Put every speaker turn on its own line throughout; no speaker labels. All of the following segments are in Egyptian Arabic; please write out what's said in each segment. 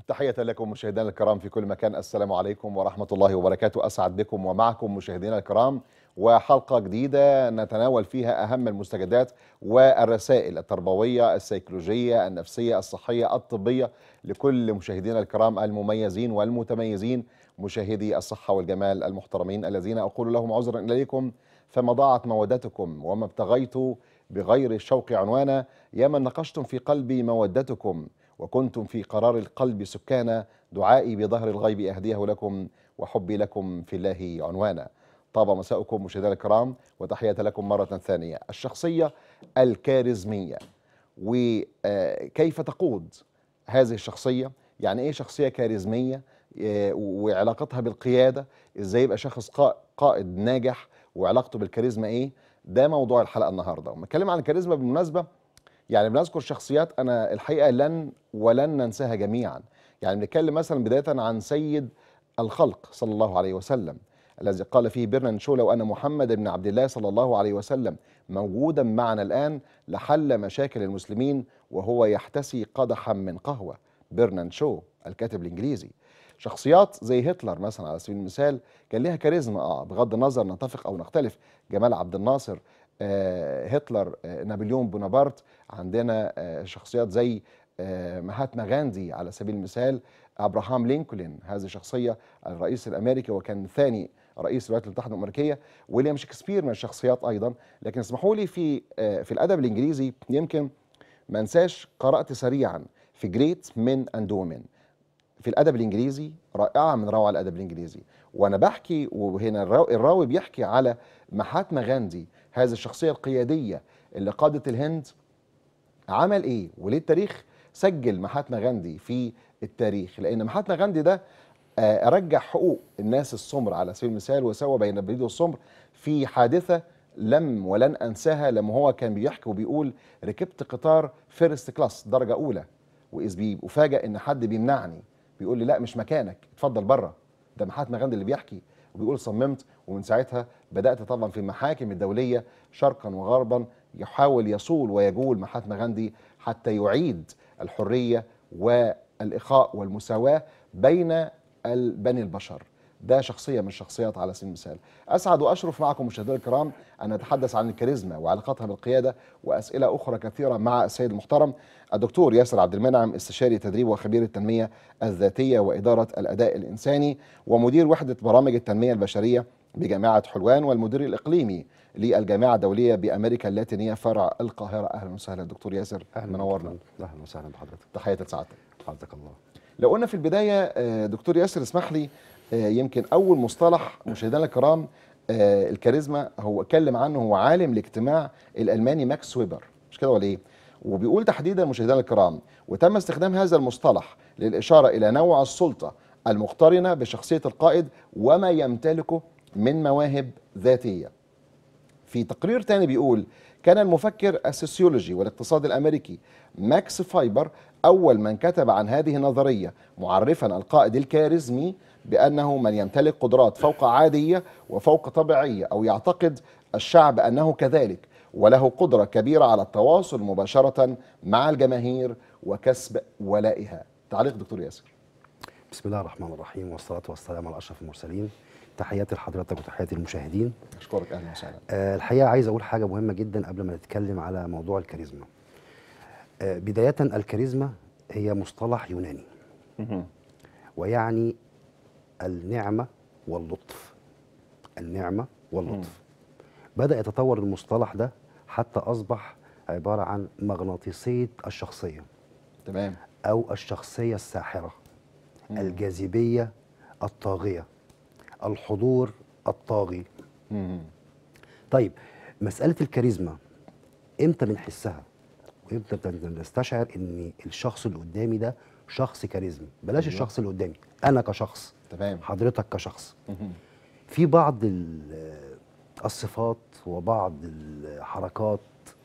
تحية لكم مشاهدينا الكرام في كل مكان السلام عليكم ورحمة الله وبركاته أسعد بكم ومعكم مشاهدينا الكرام وحلقة جديدة نتناول فيها أهم المستجدات والرسائل التربوية السيكولوجية النفسية الصحية الطبية لكل مشاهدينا الكرام المميزين والمتميزين مشاهدي الصحة والجمال المحترمين الذين أقول لهم عذرا إليكم فما ضاعت مودتكم وما ابتغيت بغير الشوق عنوانا يا من نقشتم في قلبي مودتكم وكنتم في قرار القلب سكانا دعائي بظهر الغيب أهديه لكم وحبي لكم في الله عنوانا طاب مساءكم مشاهدينا الكرام وتحية لكم مرة ثانية الشخصية الكاريزمية وكيف تقود هذه الشخصية يعني ايه شخصية كاريزمية آه، وعلاقتها بالقيادة ازاي يبقى شخص قا- قائد ناجح وعلاقته بالكاريزما ايه ده موضوع الحلقة النهاردة ونتكلم عن الكاريزما بالمناسبة يعني بنذكر شخصيات انا الحقيقه لن ولن ننساها جميعا يعني بنتكلم مثلا بدايه عن سيد الخلق صلى الله عليه وسلم الذي قال فيه برنان شو لو ان محمد بن عبد الله صلى الله عليه وسلم موجودا معنا الان لحل مشاكل المسلمين وهو يحتسي قدحا من قهوه برنان شو الكاتب الانجليزي شخصيات زي هتلر مثلا على سبيل المثال كان ليها كاريزما اه بغض النظر نتفق او نختلف جمال عبد الناصر آه هتلر آه نابليون بونابرت عندنا آه شخصيات زي آه مهاتما غاندي على سبيل المثال ابراهام لينكولن هذه شخصيه الرئيس الامريكي وكان ثاني رئيس الولايات المتحده الامريكيه ويليام شكسبير من الشخصيات ايضا لكن اسمحوا لي في آه في الادب الانجليزي يمكن ما انساش قرات سريعا في جريت من اند وومن في الادب الانجليزي رائعه من روعه الادب الانجليزي وانا بحكي وهنا الراوي, الراوي بيحكي على مهاتما غاندي هذه الشخصيه القياديه اللي قادت الهند عمل ايه وليه التاريخ سجل مهاتما غاندي في التاريخ لان مهاتما غاندي ده آه، رجع حقوق الناس السمر على سبيل المثال وسوى بين البريد والسمر في حادثه لم ولن انساها لما هو كان بيحكي وبيقول ركبت قطار فيرست كلاس درجه اولى واذ بي افاجئ ان حد بيمنعني بيقول لي لا مش مكانك اتفضل بره ده مهاتما غاندي اللي بيحكي وبيقول صممت ومن ساعتها بدات طبعا في المحاكم الدوليه شرقا وغربا يحاول يصول ويجول مهاتما غاندي حتى يعيد الحريه والاخاء والمساواه بين ال- بني البشر ده شخصية من الشخصيات على سبيل المثال أسعد وأشرف معكم مشاهدينا الكرام أن نتحدث عن الكاريزما وعلاقتها بالقيادة وأسئلة أخرى كثيرة مع السيد المحترم الدكتور ياسر عبد المنعم استشاري تدريب وخبير التنمية الذاتية وإدارة الأداء الإنساني ومدير وحدة برامج التنمية البشرية بجامعة حلوان والمدير الإقليمي للجامعة الدولية بأمريكا اللاتينية فرع القاهرة أهلا وسهلا دكتور ياسر منورنا
اهلا وسهلا بحضرتك
تحياتي لسعادتك
حفظك الله
لو قلنا في البداية آه، دكتور ياسر اسمح لي آه، يمكن أول مصطلح مشاهدينا الكرام آه، الكاريزما هو اتكلم عنه هو عالم الاجتماع الألماني ماكس ويبر مش كده ولا إيه؟ وبيقول تحديدا مشاهدينا الكرام وتم استخدام هذا المصطلح للإشارة إلى نوع السلطة المقترنة بشخصية القائد وما يمتلكه من مواهب ذاتية في تقرير تاني بيقول كان المفكر السوسيولوجي والاقتصاد الامريكي ماكس فايبر اول من كتب عن هذه النظريه معرفا القائد الكاريزمي بانه من يمتلك قدرات فوق عاديه وفوق طبيعيه او يعتقد الشعب انه كذلك وله قدره كبيره على التواصل مباشره مع الجماهير وكسب ولائها تعليق دكتور ياسر
بسم الله الرحمن الرحيم والصلاه والسلام على اشرف المرسلين تحياتي لحضرتك وتحياتي للمشاهدين
اشكرك اهلا وسهلا
آه الحقيقه عايز اقول حاجه مهمه جدا قبل ما نتكلم على موضوع الكاريزما آه بدايه الكاريزما هي مصطلح يوناني ويعني النعمه واللطف النعمه واللطف بدا يتطور المصطلح ده حتى اصبح عباره عن مغناطيسيه الشخصيه
تمام
أو الشخصية الساحرة الجاذبية الطاغية الحضور الطاغي
مم.
طيب مسألة الكاريزما إمتى بنحسها وإمتى بنستشعر إن الشخص اللي قدامي ده شخص كاريزمي بلاش
أيوة.
الشخص اللي قدامي أنا كشخص
تمام
حضرتك كشخص
مم.
في بعض ال- الصفات وبعض الحركات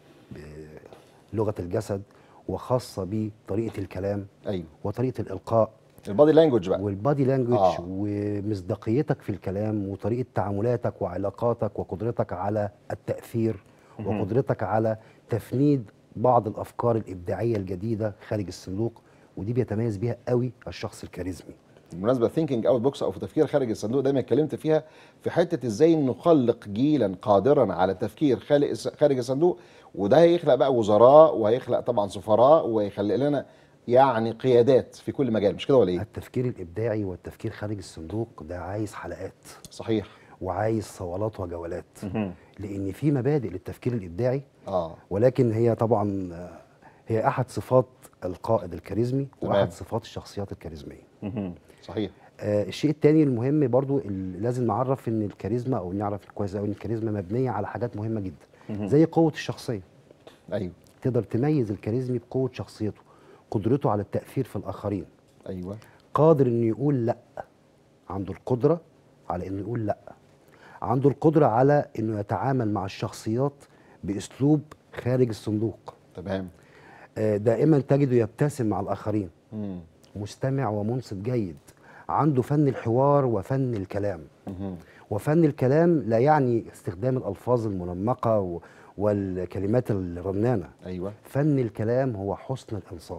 بلغة الجسد وخاصة بطريقة الكلام
ايوه
وطريقة الإلقاء
البادي لانجوج بقى
والبادي لانجوج
آه.
ومصداقيتك في الكلام وطريقه تعاملاتك وعلاقاتك وقدرتك على التاثير وقدرتك على تفنيد بعض الافكار الابداعيه الجديده خارج الصندوق ودي بيتميز بيها قوي الشخص الكاريزمي
بالمناسبه ثينكينج اوت بوكس او في تفكير خارج الصندوق دايما اتكلمت فيها في حته ازاي نخلق جيلا قادرا على التفكير خارج خارج الصندوق وده هيخلق بقى وزراء وهيخلق طبعا سفراء ويخلق لنا يعني قيادات في كل مجال مش كده ولا ايه؟
التفكير الابداعي والتفكير خارج الصندوق ده عايز حلقات
صحيح
وعايز صولات وجولات لان في مبادئ للتفكير الابداعي
اه
ولكن هي طبعا آه، هي احد صفات القائد الكاريزمي
تمام.
واحد صفات الشخصيات الكاريزميه
صحيح
آه الشيء الثاني المهم برضو اللي لازم نعرف ان الكاريزما او نعرف كويس قوي ان الكاريزما مبنيه على حاجات مهمه جدا زي قوه الشخصيه
ايوه
تقدر تميز الكاريزمي بقوه شخصيته قدرته على التاثير في الاخرين
ايوه
قادر انه يقول لا عنده القدره على انه يقول لا عنده القدره على انه يتعامل مع الشخصيات باسلوب خارج الصندوق
تمام
آه، دائما تجده يبتسم مع الاخرين
مم.
مستمع ومنصت جيد عنده فن الحوار وفن الكلام
مهم.
وفن الكلام لا يعني استخدام الالفاظ المنمقه و- والكلمات الرنانه
ايوه
فن الكلام هو حسن الانصات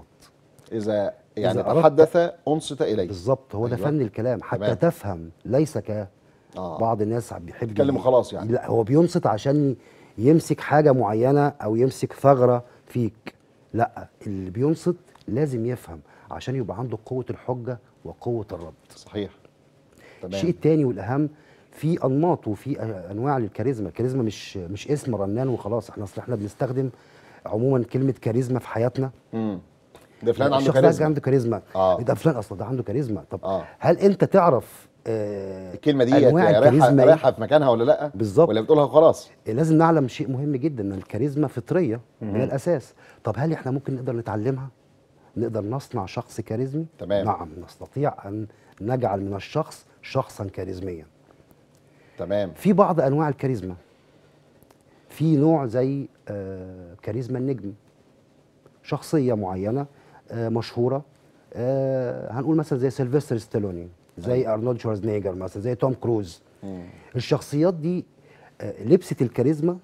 اذا يعني
إذا أردت-
تحدث انصت اليه
بالظبط هو ده
أيوة.
فن الكلام حتى
تمام.
تفهم ليس ك
اه
بعض الناس بيحب
يتكلم وخلاص يعني.
لا هو بينصت عشان يمسك حاجه معينه او يمسك ثغره فيك لا اللي بينصت لازم يفهم عشان يبقى عنده قوه الحجه وقوه الرد
صحيح
الشيء
تمام
الثاني والاهم في انماط وفي انواع للكاريزما الكاريزما مش مش اسم رنان وخلاص احنا اصل احنا بنستخدم عموما كلمه كاريزما في حياتنا
مم. ده فلان عنده
الشخص ده
كاريزما
عنده كاريزما
آه.
ده فلان اصلا ده عنده كاريزما طب
آه.
هل انت تعرف آه
الكلمه دي
أنواع
رايحه
الكاريزما إيه؟
رايحه في مكانها ولا لا
بالظبط.
ولا بتقولها وخلاص
لازم نعلم شيء مهم جدا ان الكاريزما فطريه من الاساس طب هل احنا ممكن نقدر نتعلمها نقدر نصنع شخص كاريزمي
تمام.
نعم نستطيع ان نجعل من الشخص شخصا كاريزميا
تمام
في بعض انواع الكاريزما في نوع زي آه كاريزما النجم شخصيه معينه آه مشهوره آه هنقول مثلا زي سيلفستر ستالوني زي ارنولد شوارزنيجر مثلا زي توم كروز
مم.
الشخصيات دي آه لبست الكاريزما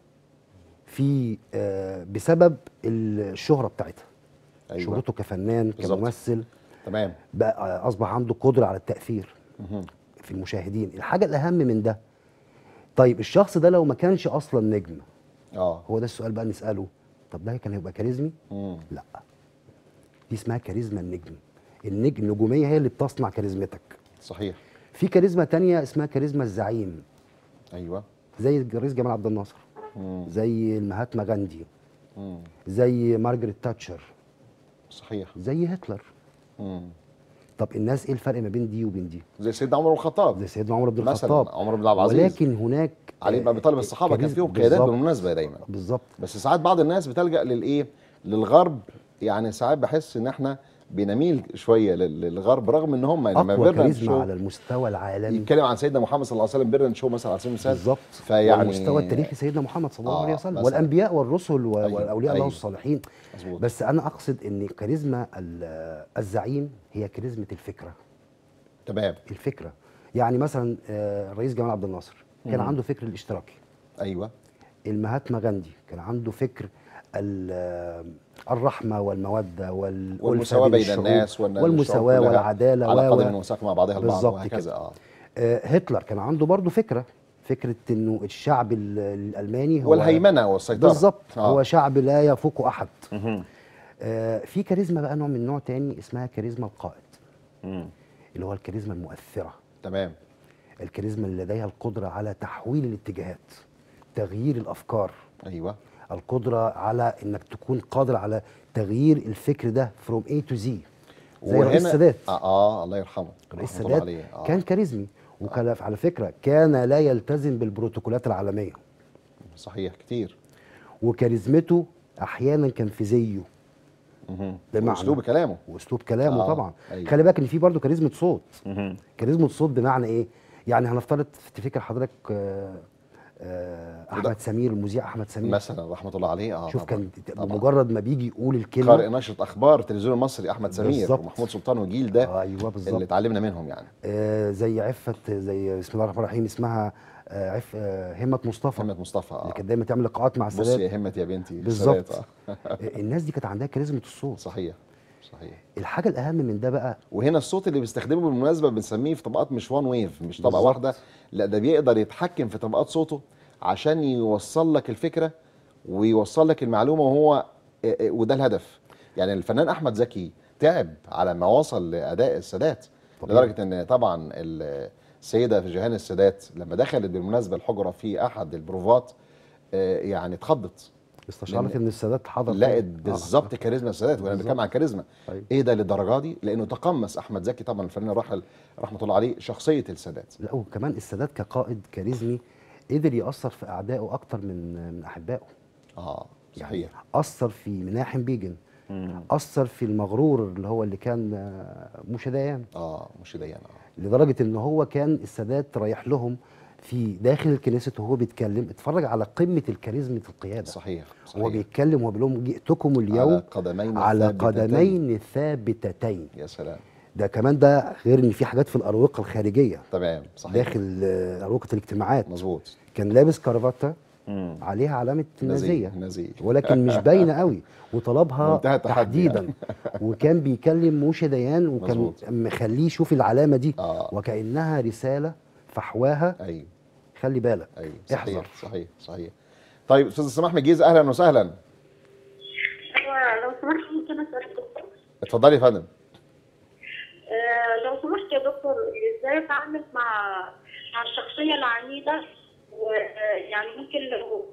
في آه بسبب الشهره بتاعتها
ايوه
شهرته كفنان
بالظبط.
كممثل
تمام
بقى آه، اصبح عنده قدره على التاثير
مهم.
في المشاهدين الحاجه الاهم من ده طيب الشخص ده لو ما كانش اصلا نجم
اه
هو ده السؤال بقى نساله طب ده كان هيبقى كاريزمي
مم.
لا دي اسمها كاريزما النجم النجم النجوميه هي اللي بتصنع كاريزمتك
صحيح
في كاريزما تانية اسمها كاريزما الزعيم
ايوه
زي الرئيس جمال عبد الناصر
مم.
زي المهاتما غاندي
مم.
زي مارجريت تاتشر
صحيح
زي هتلر
مم.
طب الناس ايه الفرق ما بين دي وبين دي
زي سيدنا عمر بن الخطاب
زي سيدنا عمر بن
مثلا
الخطاب
عمر بن عبد العزيز
ولكن هناك
علي بن ابي طالب الصحابه كان
كاريزما-
فيهم قيادات
بالظبط.
بالمناسبه دايما
بالظبط
بس ساعات بعض الناس بتلجا للايه للغرب يعني ساعات بحس ان احنا بنميل شويه لل- للغرب رغم ان هم لما
اقوى
بيرنا
كاريزما
شو
على المستوى العالمي
يتكلم عن سيدنا محمد صلى الله عليه وسلم بيرنا شو مثلا على سبيل المثال
بالظبط
فيعني
والمستوى التاريخي سيدنا محمد صلى الله
آه،
عليه وسلم
مثلاً.
والانبياء والرسل و-
أيوة،
والاولياء الله
أيوة.
الصالحين
مظبوط
بس انا اقصد ان كاريزما ال- الزعيم هي كاريزما الفكره
تمام
الفكره يعني مثلا آه، الرئيس جمال عبد الناصر كان
مم.
عنده فكر الاشتراكي
ايوه
المهاتما غاندي كان عنده فكر ال- الرحمه والموده والألفة
والمساواه بين
الشعوب
الناس والن-
والمساواه
الشعوب كلها
والعداله
على
و-
قدم وساق مع بعضها البعض
بالظبط
وهكذا
كده.
اه
آه، هتلر كان عنده برضه فكره فكره انه الشعب ال- الالماني هو
والهيمنه والسيطره
بالظبط
آه.
هو شعب لا يفوق احد
مهم.
آه في كاريزما بقى نوع من نوع تاني اسمها كاريزما القائد
مم.
اللي هو الكاريزما المؤثره
تمام
الكاريزما اللي لديها القدره على تحويل الاتجاهات تغيير الافكار
ايوه
القدره على انك تكون قادر على تغيير الفكر ده فروم اي تو زي زي الرئيس السادات
اه, آه الله يرحمه
الرئيس
رحمة الله
السادات
عليه. آه.
كان كاريزمي وكان على فكره كان لا يلتزم بالبروتوكولات العالميه
صحيح كتير
وكاريزمته احيانا كان في زيه
مهم.
بمعنى-
واسلوب كلامه
واسلوب كلامه
آه،
طبعا
أيوة.
خلي بالك ان في برضه كاريزما صوت
مهم.
كاريزما صوت بمعنى ايه يعني هنفترض تفتكر حضرتك آه، آه، احمد سمير المذيع احمد سمير
مثلا رحمه الله عليه اه
شوف
طبعاً.
كان
طبعاً.
بمجرد ما بيجي يقول الكلمه
قارئ نشرة اخبار التلفزيون المصري احمد سمير
بالظبط.
ومحمود سلطان وجيل ده
آه، ايوه
اللي
بالظبط
اتعلمنا منهم يعني
آه زي عفت زي بسم الله الرحمن الرحيم اسمها آه عف آه همه مصطفى
محمد مصطفى
اللي
اه
كانت دايما تعمل لقاءات مع
بصي
السادات
يا همة يا بنتي
بالظبط.
السادات، آه.
آه، الناس دي كانت عندها كاريزما الصوت
صحيح صحيح
الحاجه الاهم من ده بقى
وهنا الصوت اللي بيستخدمه بالمناسبه بنسميه في طبقات مش وان ويف مش طبقه
بالظبط.
واحده لا ده بيقدر يتحكم في طبقات صوته عشان يوصل لك الفكره ويوصل لك المعلومه وهو آه، آه، وده الهدف يعني الفنان احمد زكي تعب على ما وصل لاداء السادات
طبيعي.
لدرجه ان طبعا السيده جيهان السادات لما دخلت بالمناسبه الحجره في احد البروفات آه، يعني اتخضت
استشعرت
لأن-
ان السادات حضر
لقت
فيه. آه.
بالظبط كاريزما السادات وانا
بالظبط.
بنتكلم عن كاريزما
أيوة.
ايه ده للدرجه دي لانه تقمص احمد زكي طبعا الفنان الراحل رحمه الله عليه شخصيه السادات
لا وكمان السادات كقائد كاريزمي قدر ياثر في اعدائه اكتر من من احبائه
اه
يعني
صحيح
اثر في مناحم بيجن
مم.
اثر في المغرور اللي هو اللي كان آه، موشى ديان
اه مش ديان اه
لدرجه ان هو كان السادات رايح لهم في داخل الكنيسة وهو بيتكلم اتفرج على قمة الكاريزمة القيادة
صحيح
هو
صحيح
بيتكلم وهو بيقول لهم جئتكم
على
اليوم
قدمين
على
ثابتتين.
قدمين ثابتتين
يا سلام
ده كمان ده غير ان في حاجات في الاروقه الخارجيه
تمام صحيح
داخل آه، اروقه الاجتماعات
مظبوط
كان لابس كرافته
مم.
عليها علامه
نزيه
النازيه
نزيه
ولكن مش باينه قوي وطلبها
منتهى التحدي
تحديدا وكان بيكلم موشى ديان وكان
مظبوط.
مخليه يشوف العلامه دي
اه
وكانها رساله فحواها
ايوه
خلي بالك
ايوه
احذر.
صحيح صحيح صحيح طيب استاذ سماح من الجيزه اهلا وسهلا
ايوه لو سمحت ممكن اسال الدكتور
اتفضلي يا فندم
آه، لو سمحت يا دكتور ازاي اتعامل مع مع الشخصيه العنيده ويعني ممكن لو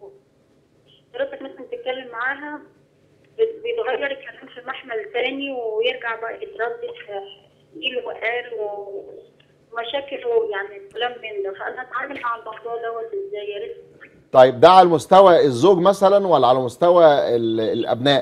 حضرتك مثلا تتكلم معاها بت- بيتغير الكلام في محمل تاني ويرجع بقى يتردد في جيل وقال ومشاكل يعني كلام من ده فانا اتعامل مع الموضوع دوت ازاي يا ريت
طيب ده على مستوى الزوج مثلا ولا على مستوى ال- الابناء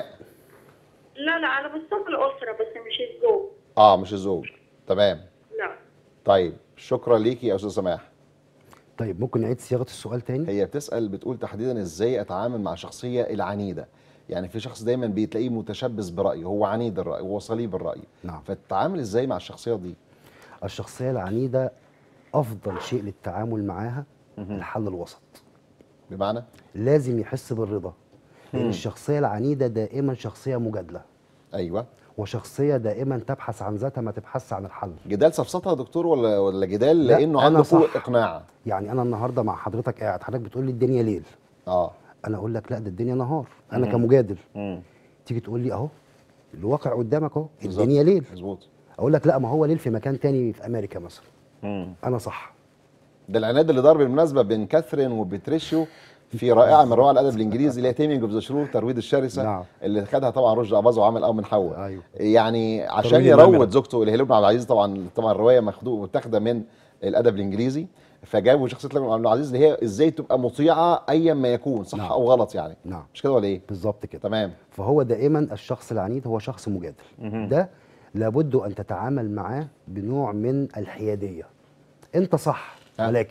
لا لا على مستوى الاسره بس مش الزوج
اه مش الزوج تمام
لا
طيب شكرا ليكي يا استاذ سماح
طيب ممكن نعيد صياغه السؤال تاني
هي بتسال بتقول تحديدا ازاي اتعامل مع الشخصيه العنيده يعني في شخص دايما بتلاقيه متشبث برايه هو عنيد الراي هو صليب الراي
نعم
فتتعامل ازاي مع الشخصيه دي
الشخصيه العنيده افضل شيء للتعامل معاها الحل الوسط
بمعنى
لازم يحس بالرضا لان
مم.
الشخصيه العنيده دائما شخصيه مجادله
ايوه
وشخصيه دائما تبحث عن ذاتها ما تبحث عن الحل
جدال سفسطه يا دكتور ولا ولا جدال
لا،
لانه
أنا
عنده قوه
صح.
اقناع
يعني انا النهارده مع حضرتك قاعد حضرتك بتقول لي الدنيا ليل
اه
انا اقول لك لا ده الدنيا نهار انا
مم.
كمجادل
امم
تيجي تقول لي اهو الواقع قدامك اهو
بالظبط.
الدنيا ليل
مظبوط
اقول لك لا ما هو ليل في مكان تاني في امريكا مثلا
امم
انا صح
ده العناد اللي دار بالمناسبه بين كاثرين وبتريشيو في رائعه من روائع الادب الانجليزي اللي هي تيمينج اوف ذا شرور ترويض الشرسه
نعم.
اللي خدها طبعا رشدي اباظه وعامل او من حواء
ايوه
يعني عشان
ترويض
يروض
النمرة.
زوجته اللي هي لبنى عبد العزيز طبعا طبعا الروايه مخدوق متاخده من الادب الانجليزي فجابوا شخصيه لبنى عبد العزيز اللي هي ازاي تبقى مطيعه ايا ما يكون صح
نعم.
او غلط يعني
نعم
مش كده ولا ايه
بالظبط كده
تمام
فهو دائما الشخص العنيد هو شخص مجادل
مهم.
ده لابد ان تتعامل معاه بنوع من الحياديه انت صح
ها.
ولكن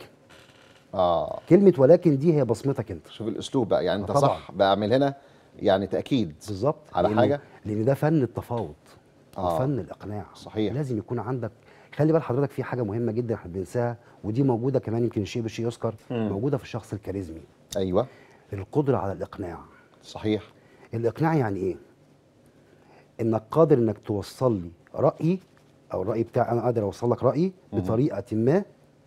اه
كلمه ولكن دي هي بصمتك انت
شوف الاسلوب بقى يعني انت
آه طبعاً.
صح بعمل هنا يعني تاكيد
بالظبط
على
لأن-
حاجة؟
لان ده فن التفاوض
آه.
وفن الاقناع
صحيح.
لازم يكون عندك خلي بال حضرتك في حاجه مهمه جدا احنا بننساها ودي موجوده كمان يمكن الشيء بالشيء يذكر
مم.
موجوده في الشخص الكاريزمي
ايوه
القدره على الاقناع
صحيح
الاقناع يعني ايه انك قادر انك توصل لي رايي او الراي بتاعي انا قادر اوصل لك رايي
مهم.
بطريقه ما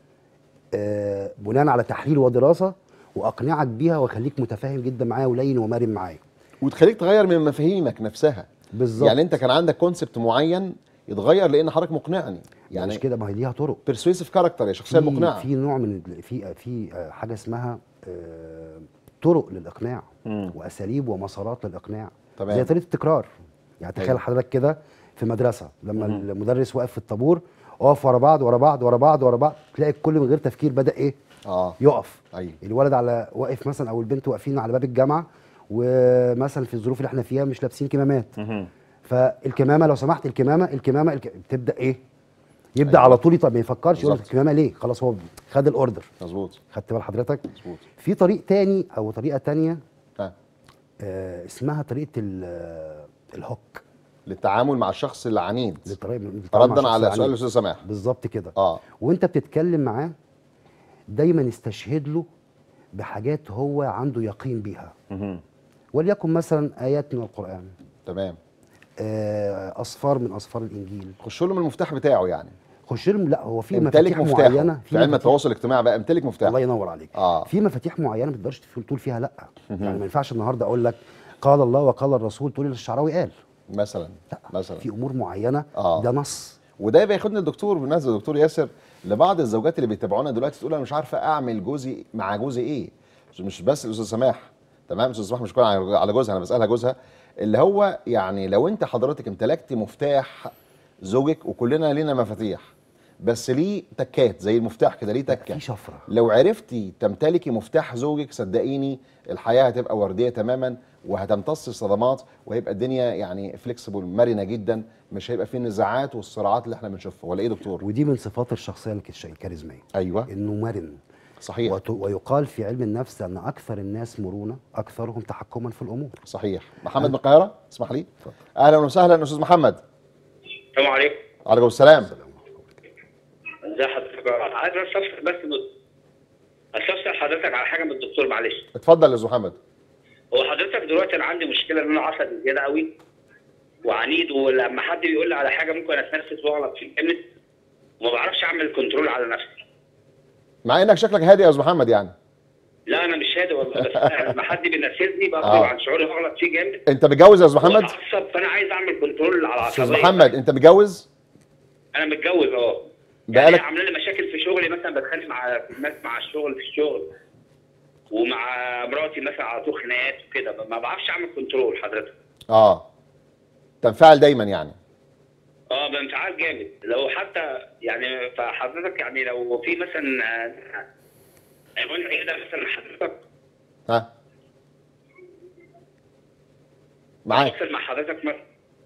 آه بناء على تحليل ودراسه واقنعك بيها واخليك متفاهم جدا معايا ولين ومرن معايا
وتخليك تغير من مفاهيمك نفسها
بالظبط
يعني انت كان عندك كونسبت معين يتغير لان حضرتك مقنعني
يعني
يعني
مش كده ما هي ليها طرق
بيرسويسيف كاركتر يا شخصيه
في
مقنعه
في نوع من ال- في في آه، حاجه اسمها آه، طرق للاقناع
مم.
واساليب ومسارات للاقناع
تمام.
زي طريقه التكرار يعني تخيل
أيوة.
حضرتك كده في مدرسه لما
مهم.
المدرس واقف في الطابور اقف ورا بعض ورا بعض ورا بعض ورا بعض تلاقي الكل من غير تفكير بدا ايه
اه
يقف
ايوه
الولد على واقف مثلا او البنت واقفين على باب الجامعه ومثلا في الظروف اللي احنا فيها مش لابسين كمامات
مهم.
فالكمامه لو سمحت الكمامه الكمامه الك... بتبدا ايه يبدا
أيوة.
على طول طب ما يفكرش يقول
بالظبط.
الكمامه ليه خلاص هو خد الاوردر
مظبوط
خدت بال حضرتك
مظبوط
في طريق تاني او طريقه تانية
ها
آه اسمها طريقه ال- آه، الهوك
للتعامل مع الشخص العنيد
للطريقه للتعامل مع
ردا
الشخص
على
العنيد.
سؤال الاستاذ سماح
بالظبط كده
اه
وانت بتتكلم معاه دايما استشهد له بحاجات هو عنده يقين بيها
مهم.
وليكن مثلا ايات من القران
تمام
آه، اصفار من اصفار الانجيل
خش له من المفتاح بتاعه يعني
خش لهم لا هو في
امتلك
مفاتيح
مفتاحه
معينه
في علم
مفاتيح-
التواصل الاجتماعي بقى امتلك مفتاحه
الله ينور عليك
اه
في مفاتيح معينه ما تقدرش تقول تقول فيها لا يعني ما ينفعش النهارده اقول لك قال الله وقال الرسول تقول لي الشعراوي قال
مثلا
لا
مثلا
في امور معينه
آه.
ده نص
وده بياخدنا الدكتور بالمناسبه الدكتور ياسر لبعض الزوجات اللي بيتابعونا دلوقتي تقول انا مش عارفه اعمل جوزي مع جوزي ايه مش بس الاستاذ سماح تمام استاذ سماح مش كل على على جوزها انا بسالها جوزها اللي هو يعني لو انت حضرتك امتلكت مفتاح زوجك وكلنا لينا مفاتيح بس ليه تكات زي المفتاح كده ليه تكه
في شفره
لو عرفتي تمتلكي مفتاح زوجك صدقيني الحياه هتبقى ورديه تماما وهتمتص الصدمات وهيبقى الدنيا يعني فليكسبل مرنه جدا مش هيبقى فيه النزاعات والصراعات اللي احنا بنشوفها ولا ايه دكتور؟
ودي من صفات الشخصيه الكش- الكاريزميه
ايوه
انه مرن
صحيح
وت- ويقال في علم النفس ان اكثر الناس مرونه اكثرهم تحكما في الامور
صحيح محمد من القاهره اسمح لي اهلا وسهلا استاذ محمد
السلام عليكم
عليكم السلام
ازي حضرتك عايز استفسر بس من- استفسر حضرتك على حاجه من الدكتور معلش
اتفضل يا استاذ محمد
هو حضرتك دلوقتي انا عندي مشكله ان انا عصبي زياده قوي وعنيد ولما حد بيقول لي على حاجه ممكن اتنرفز واغلط في جامد وما بعرفش اعمل كنترول على نفسي
مع انك شكلك هادي يا استاذ محمد يعني
لا انا مش هادي والله بس أنا لما حد بينرفزني بغضب
آه.
عن شعوري واغلط فيه جامد
انت متجوز يا استاذ محمد
واتعصب فانا عايز اعمل كنترول على
استاذ
العصبيه
محمد انت متجوز
انا متجوز اه
بقالك-
يعني هي عامله لي مشاكل في شغلي مثلا بتخانق مع الناس مع الشغل في الشغل ومع مراتي مثلا على طول خناقات وكده ما بعرفش اعمل كنترول حضرتك
اه تنفعل دايما يعني
اه بانفعال جامد لو حتى يعني فحضرتك يعني لو في مثلا آه، عنوان عياده مثلا حضرتك
ها معاك
أتواصل مع حضرتك مثلا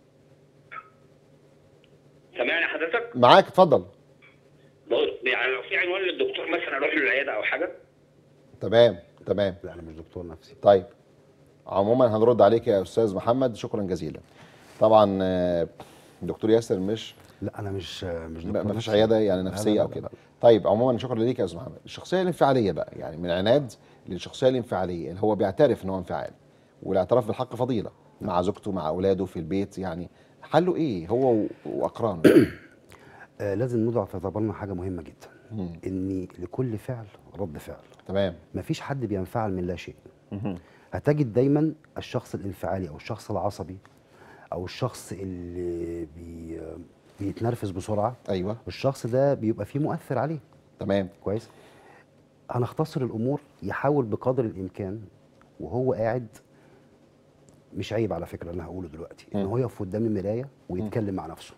سامعني حضرتك؟
معاك اتفضل
بقول يعني لو في عنوان للدكتور مثلا اروح له العياده او حاجه
تمام تمام
لا انا مش دكتور نفسي
طيب عموما هنرد عليك يا استاذ محمد شكرا جزيلا طبعا آه، دكتور ياسر مش
لا انا مش مش
ما
دكتور
ما فيش
نفسي.
عياده يعني
لا،
نفسيه
لا،
او
لا،
كده
لا.
طيب عموما شكرا ليك يا استاذ محمد الشخصيه الانفعاليه بقى يعني من عناد للشخصيه الانفعاليه اللي هو بيعترف ان هو انفعال والاعتراف بالحق فضيله مع زوجته مع اولاده في البيت يعني حله ايه هو و- واقرانه
آه لازم نضع في اعتبارنا حاجه مهمه جدا
مم.
ان لكل فعل رد فعل
تمام
مفيش حد بينفعل من لا شيء هتجد دايما الشخص الانفعالي او الشخص العصبي او الشخص اللي بي بيتنرفز بسرعه
ايوه
الشخص ده بيبقى فيه مؤثر عليه
تمام
كويس هنختصر الامور يحاول بقدر الامكان وهو قاعد مش عيب على فكره اللي انا هقوله دلوقتي ان
مم.
هو يقف قدام المرايه ويتكلم مع نفسه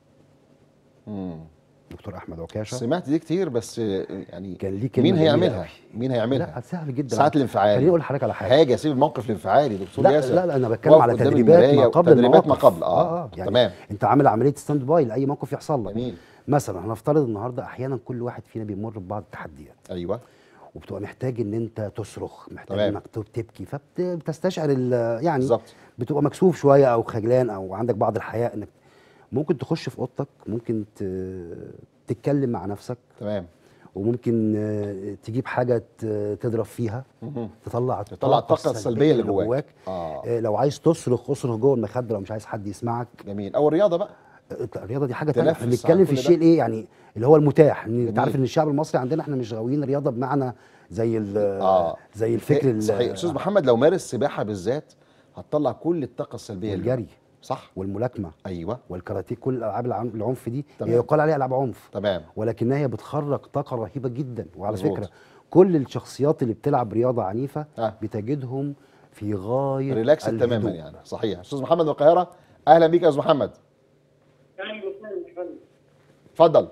مم.
دكتور احمد عكاشه
سمعت دي كتير بس آه، يعني
كان ليه كلمه
مين
جميلة
هيعملها
أوي.
مين هيعملها
لا سهل جدا
ساعات الانفعال
خليني اقول لحضرتك على حاجه
حاجه سيب الموقف الانفعالي دكتور
لا
ياسر
لا لا انا بتكلم
واقف
على
قدام
تدريبات ما
المراية
قبل
وتدريبات ما
المواقف.
قبل اه,
اه يعني
تمام
انت عامل عمليه ستاند باي لاي موقف يحصل لك
جميل
مثلا هنفترض النهارده احيانا كل واحد فينا بيمر ببعض التحديات
ايوه
وبتبقى محتاج ان انت تصرخ محتاج
تمام.
انك تبكي فبتستشعر ال- يعني
بالظبط
بتبقى مكسوف شويه او خجلان او عندك بعض الحياء انك ممكن تخش في اوضتك ممكن ت- تتكلم مع نفسك
تمام
وممكن آه، تجيب حاجه ت- تضرب فيها
مهم.
تطلع
تطلع الطاقة السلبية اللي جواك.
آه.
اه
لو عايز تصرخ اصرخ جوه المخده لو مش عايز حد يسمعك
جميل او الرياضه بقى
آه، الرياضه دي حاجه تانية
تنفس
احنا
عن
بنتكلم في
كل ده.
الشيء الايه يعني اللي هو المتاح ان انت
جميل.
عارف ان الشعب المصري عندنا احنا مش غاويين رياضه بمعنى زي ال-
آه.
زي الفكر ال-
صحيح استاذ محمد لو مارس سباحه بالذات هتطلع كل الطاقه السلبيه اللي
والجري
جواك. صح
والملاكمه
ايوه
والكاراتيه كل الالعاب العن- العنف دي
تمام.
هي يقال عليها العاب عنف
تمام
ولكنها هي بتخرج طاقه رهيبه جدا وعلى
مظبوط.
فكره كل الشخصيات اللي بتلعب رياضه عنيفه
آه.
بتجدهم في غايه
ريلاكس
الهدوء.
تماما يعني صحيح استاذ محمد من القاهره اهلا بيك يا استاذ محمد
اهلا وسهلا يا فندم
اتفضل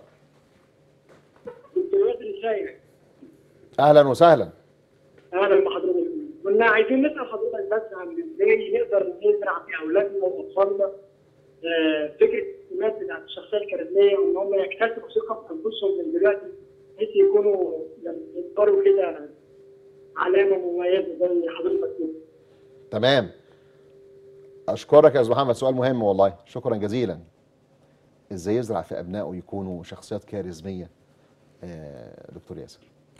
دكتور ياسر ازيك؟
اهلا وسهلا
اهلا بحضرتك كنا عايزين نسال حضرتك بس عن ازاي نقدر نزرع في اولادنا واطفالنا آه، فكره السمات بتاعت الشخصيه الكاريزميه وان هم يكتسبوا ثقه في انفسهم من دلوقتي بحيث يكونوا لما يكبروا كده علامه مميزه زي حضرتك كده.
تمام اشكرك يا استاذ محمد سؤال مهم والله شكرا جزيلا ازاي يزرع في ابنائه يكونوا شخصيات كاريزميه آه دكتور ياسر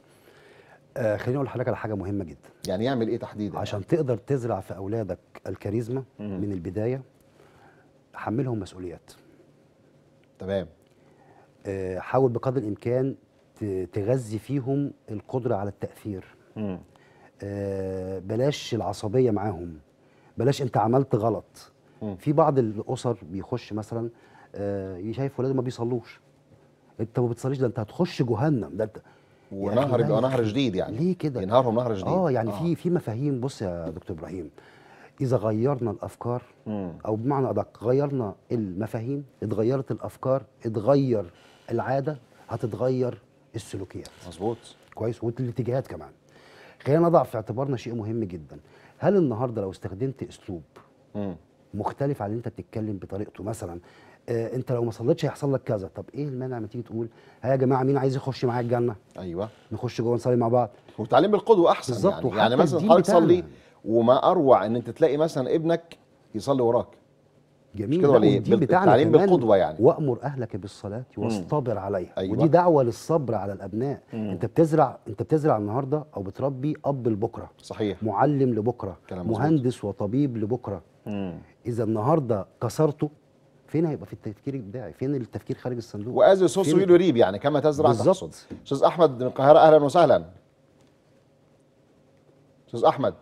آه خليني اقول لحضرتك على حاجه مهمه جدا
يعني يعمل ايه تحديدا
عشان تقدر تزرع في اولادك الكاريزما
مم.
من البدايه حملهم مسؤوليات
تمام
آه، حاول بقدر الامكان ت- تغذي فيهم القدره على التاثير
مم.
آه، بلاش العصبيه معاهم بلاش انت عملت غلط
مم.
في بعض الاسر بيخش مثلا آه، شايف ولاده ما بيصلوش انت ما بتصليش ده انت هتخش جهنم ده انت يا أخي
ونهر
لا
يبقى
يا
نهر
أخي،
جديد يعني
ليه كده
ينهارهم نهر جديد
اه يعني في في مفاهيم بص يا دكتور ابراهيم اذا غيرنا الافكار
مم.
او بمعنى ادق غيرنا المفاهيم اتغيرت الافكار اتغير العاده هتتغير السلوكيات
مظبوط
كويس والاتجاهات كمان خلينا نضع في اعتبارنا شيء مهم جدا هل النهارده لو استخدمت اسلوب
مم.
مختلف عن اللي انت بتتكلم بطريقته مثلا آه انت لو ما صليتش هيحصل لك كذا طب ايه المانع لما تيجي تقول ها يا جماعه مين عايز يخش معايا الجنه
ايوه
نخش جوه نصلي مع بعض
وتعليم بالقدوه احسن
بالظبط،
يعني
وحتى
يعني مثلا
الدين
حضرتك
بتاعنا.
تصلي وما اروع ان انت تلاقي مثلا ابنك يصلي وراك
جميل
كده
لا،
ولا إيه؟
والدين
بال-
بتاعنا
التعليم
كمان
بالقدوة يعني.
وامر اهلك بالصلاه واصطبر عليها
أيوة.
ودي دعوه للصبر على الابناء
مم.
انت بتزرع انت بتزرع النهارده او بتربي اب لبكره
صحيح
معلم لبكره
كلام مظبوط.
مهندس وطبيب لبكره
مم.
اذا النهارده كسرته فين هيبقى في التفكير الابداعي فين التفكير خارج الصندوق
واذ صوص
فين-
يريب يعني كما تزرع
بالظبط.
تحصد استاذ احمد من القاهره اهلا وسهلا استاذ احمد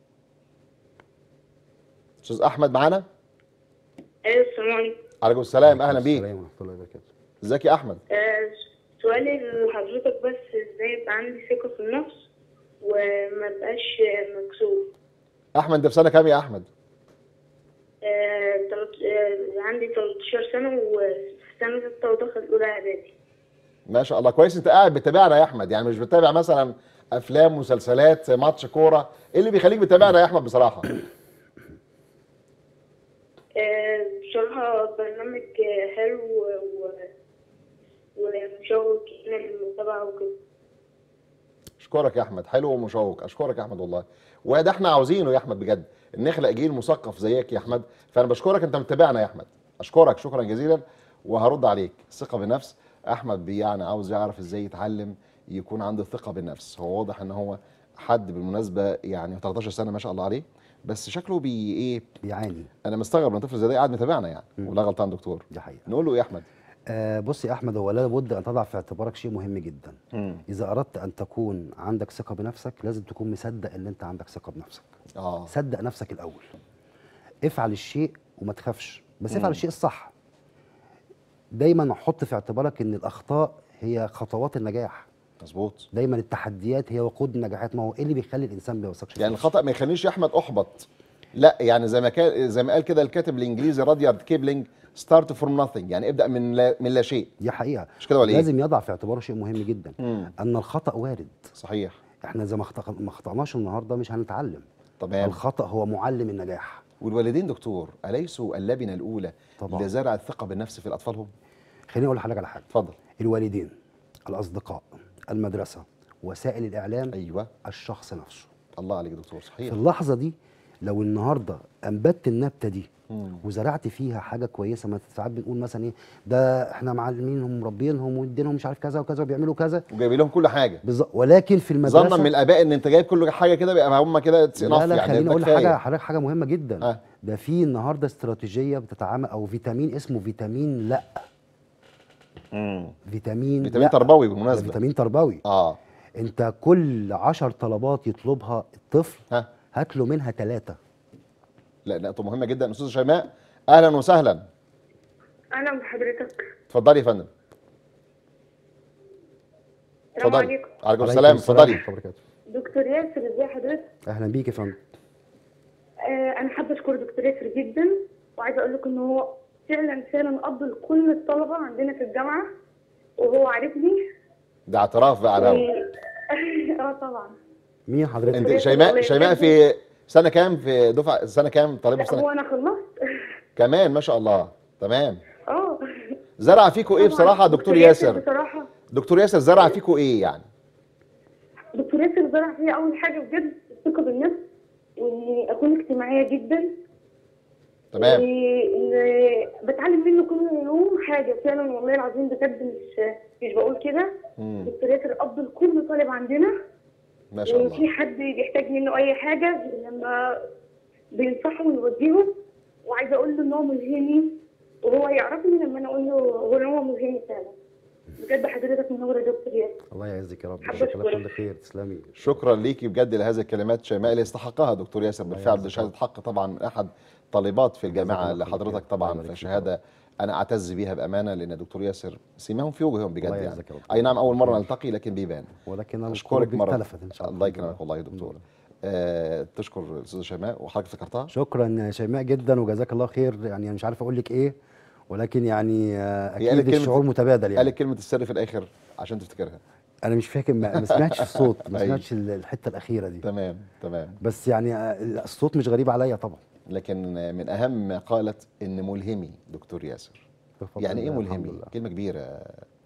استاذ احمد معانا
ايوه السلام عليكم
عليكم السلام اهلا بيك
السلام ورحمه الله وبركاته
ازيك يا احمد
آه، سؤالي لحضرتك بس ازاي يبقى عندي ثقة في النفس وما بقاش مكسوف
احمد انت في سنه كام يا احمد
آه، تلت- آه، عندي 13 سنة وفي سنة ستة وداخل أولى إعدادي
ما شاء الله كويس انت قاعد بتتابعنا يا احمد يعني مش بتتابع مثلا افلام مسلسلات ماتش كوره ايه اللي بيخليك بتتابعنا يا احمد بصراحه
آه، بصراحة برنامج آه، حلو و- و- ومشوق جدا للمتابعة وكده
اشكرك يا احمد حلو ومشوق اشكرك يا احمد والله وده احنا عاوزينه يا احمد بجد ان نخلق جيل مثقف زيك يا احمد فانا بشكرك انت متابعنا يا احمد اشكرك شكرا جزيلا وهرد عليك الثقه بالنفس احمد بي يعني عاوز يعرف ازاي يتعلم يكون عنده ثقه بالنفس هو واضح ان هو حد بالمناسبه يعني 13 سنه ما شاء الله عليه بس شكله بي ايه
بيعاني
انا مستغرب ان طفل زي ده قاعد متابعنا يعني ولا غلطان دكتور
دي حقيقه
نقول له ايه يا احمد
آه بص يا احمد هو لابد ان تضع في اعتبارك شيء مهم جدا اذا اردت ان تكون عندك ثقه بنفسك لازم تكون مصدق ان انت عندك ثقه بنفسك
اه
صدق نفسك الاول افعل الشيء وما تخافش بس
مم.
افعل الشيء الصح دايما حط في اعتبارك ان الاخطاء هي خطوات النجاح
مظبوط
دايما التحديات هي وقود النجاحات ما هو ايه اللي بيخلي الانسان ما يوثقش في
يعني
نفسه؟
الخطا ما يخليش يا احمد احبط لا يعني زي ما كان زي ما قال كده الكاتب الانجليزي راديارد كيبلينج ستارت فروم ناثينج يعني ابدا من لا من لا شيء
دي حقيقه
مش كده ولا ايه؟
لازم يضع في اعتباره شيء مهم جدا
مم.
ان الخطا وارد
صحيح
احنا زي ما خط- ما خطأناش النهارده مش هنتعلم
تمام
الخطا هو معلم النجاح
والوالدين دكتور اليسوا اللبنه الاولى
طبعاً.
لزرع الثقه بالنفس في اطفالهم
خليني اقول لحضرتك على حاجه
اتفضل
الوالدين الاصدقاء المدرسه وسائل الاعلام
ايوه
الشخص نفسه
الله عليك يا دكتور
في
صحيح
اللحظه دي لو النهارده انبت النبته دي
مم.
وزرعت فيها حاجه كويسه ما ساعات بنقول مثلا ايه ده احنا معلمينهم مربينهم وادينهم مش عارف كذا وكذا وبيعملوا كذا
وجايبين لهم كل حاجه
بالظبط ولكن في المدرسه
ظنا من الاباء ان انت جايب كل حاجه كده بقى هم كده it's enough
لا لا
يعني
خليني
ده
اقول
كفاية.
حاجه حضرتك حاجه مهمه جدا
آه.
ده في النهارده استراتيجيه بتتعامل او فيتامين اسمه فيتامين لا
مم.
فيتامين
فيتامين
لا.
تربوي
ده
بالمناسبه
فيتامين تربوي
اه
انت كل عشر طلبات يطلبها الطفل
ها
هات له منها ثلاثه
لا نقطه مهمه جدا استاذه شيماء اهلا وسهلا
أهلا بحضرتك
اتفضلي يا فندم
السلام
اتفضلي
عليكم
عليكم
عليكم
السلام اتفضلي
ورحمة الله وبركاته.
دكتور ياسر ازي حضرتك؟
اهلا بيك يا فندم
آه، انا حابه اشكر دكتور ياسر جدا وعايزه اقول لك ان هو فعلا فعلا اب لكل الطلبه عندنا في الجامعه وهو عارفني
ده اعتراف بقى على الهوا.
و- اه طبعا
مين حضرتك
انت
والله
شيماء
يخليك.
شيماء في سنه كام في دفعه سنه كام طالبه في
لا هو
سنه
انا خلصت
كمان ما شاء الله تمام
اه
زرع فيكوا ايه
طبعاً.
بصراحه دكتور ياسر
بصراحه
دكتور ياسر زرع فيكوا ايه يعني
دكتور ياسر زرع فيا اول حاجه بجد الثقه بالنفس واني اكون اجتماعيه جدا
تمام
وإن بتعلم منه كل يوم حاجه فعلا والله العظيم بجد مش مش بقول كده
مم.
دكتور ياسر اب لكل طالب عندنا
ما شاء
وفي
الله
حد بيحتاج منه اي حاجه لما بينصحه ويوديهم وعايزه اقول له ان هو ملهمني وهو يعرفني لما انا اقول له هو هو ملهم فعلا بجد حضرتك منور يا دكتور ياسر
الله يعزك يا رب
حابة
جزاك الله
أشكرك.
كل خير تسلمي
شكرا ليكي بجد لهذه الكلمات شيماء اللي يستحقها دكتور ياسر بالفعل
يعزك
دي
يا
شهاده
رب.
حق طبعا من احد طالبات في الجامعه
الله
اللي
كل
حضرتك
خير.
طبعا
الله يبارك فيك يا
فشهاده انا اعتز بيها بامانه لان دكتور ياسر سيماهم في وجههم بجد
الله
يعني
يعزك يا رب.
اي نعم اول مره نلتقي لكن بيبان
ولكن
اشكرك
القلوب
مره
اختلفت ان شاء الله
الله يكرمك والله يا دكتور آه تشكر الاستاذه شيماء وحضرتك افتكرتها
شكرا يا شيماء جدا وجزاك الله خير يعني مش عارف اقول لك ايه ولكن يعني آه،
هي قالت
اكيد
كلمة-
الشعور متبادل يعني
قالت كلمه السر في الاخر عشان تفتكرها
انا مش فاكر ما, ما سمعتش الصوت ما
أيوة.
سمعتش ال- الحته الاخيره دي
تمام تمام
بس يعني آه، الصوت مش غريب عليا طبعا
لكن من اهم ما قالت ان ملهمي دكتور ياسر
بفضل
يعني ايه
الله، الحمد
ملهمي
لله.
كلمه كبيره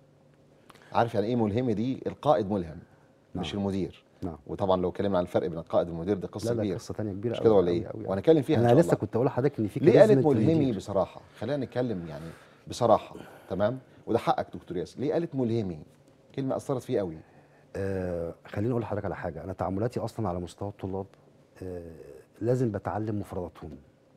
عارف يعني ايه ملهمي دي القائد ملهم مش
نعم.
المدير
نعم
طبعا لو اتكلمنا عن الفرق بين القائد والمدير دي قصه
لا لا
كبيره
قصه ثانيه كبيره
مش
أوي
كده ولا
أوي
ايه
أوي
وهنتكلم فيها ان
انا
شاء
لسه
الله
كنت اقول لحضرتك ان في
ليه قالت
كاريزما
ملهمي
المدير.
بصراحه خلينا نتكلم يعني بصراحه تمام وده حقك دكتور ياسر ليه قالت ملهمي كلمه اثرت فيه قوي
آه خليني اقول لحضرتك على حاجه انا تعاملاتي اصلا على مستوى الطلاب آه لازم بتعلم مفرداتهم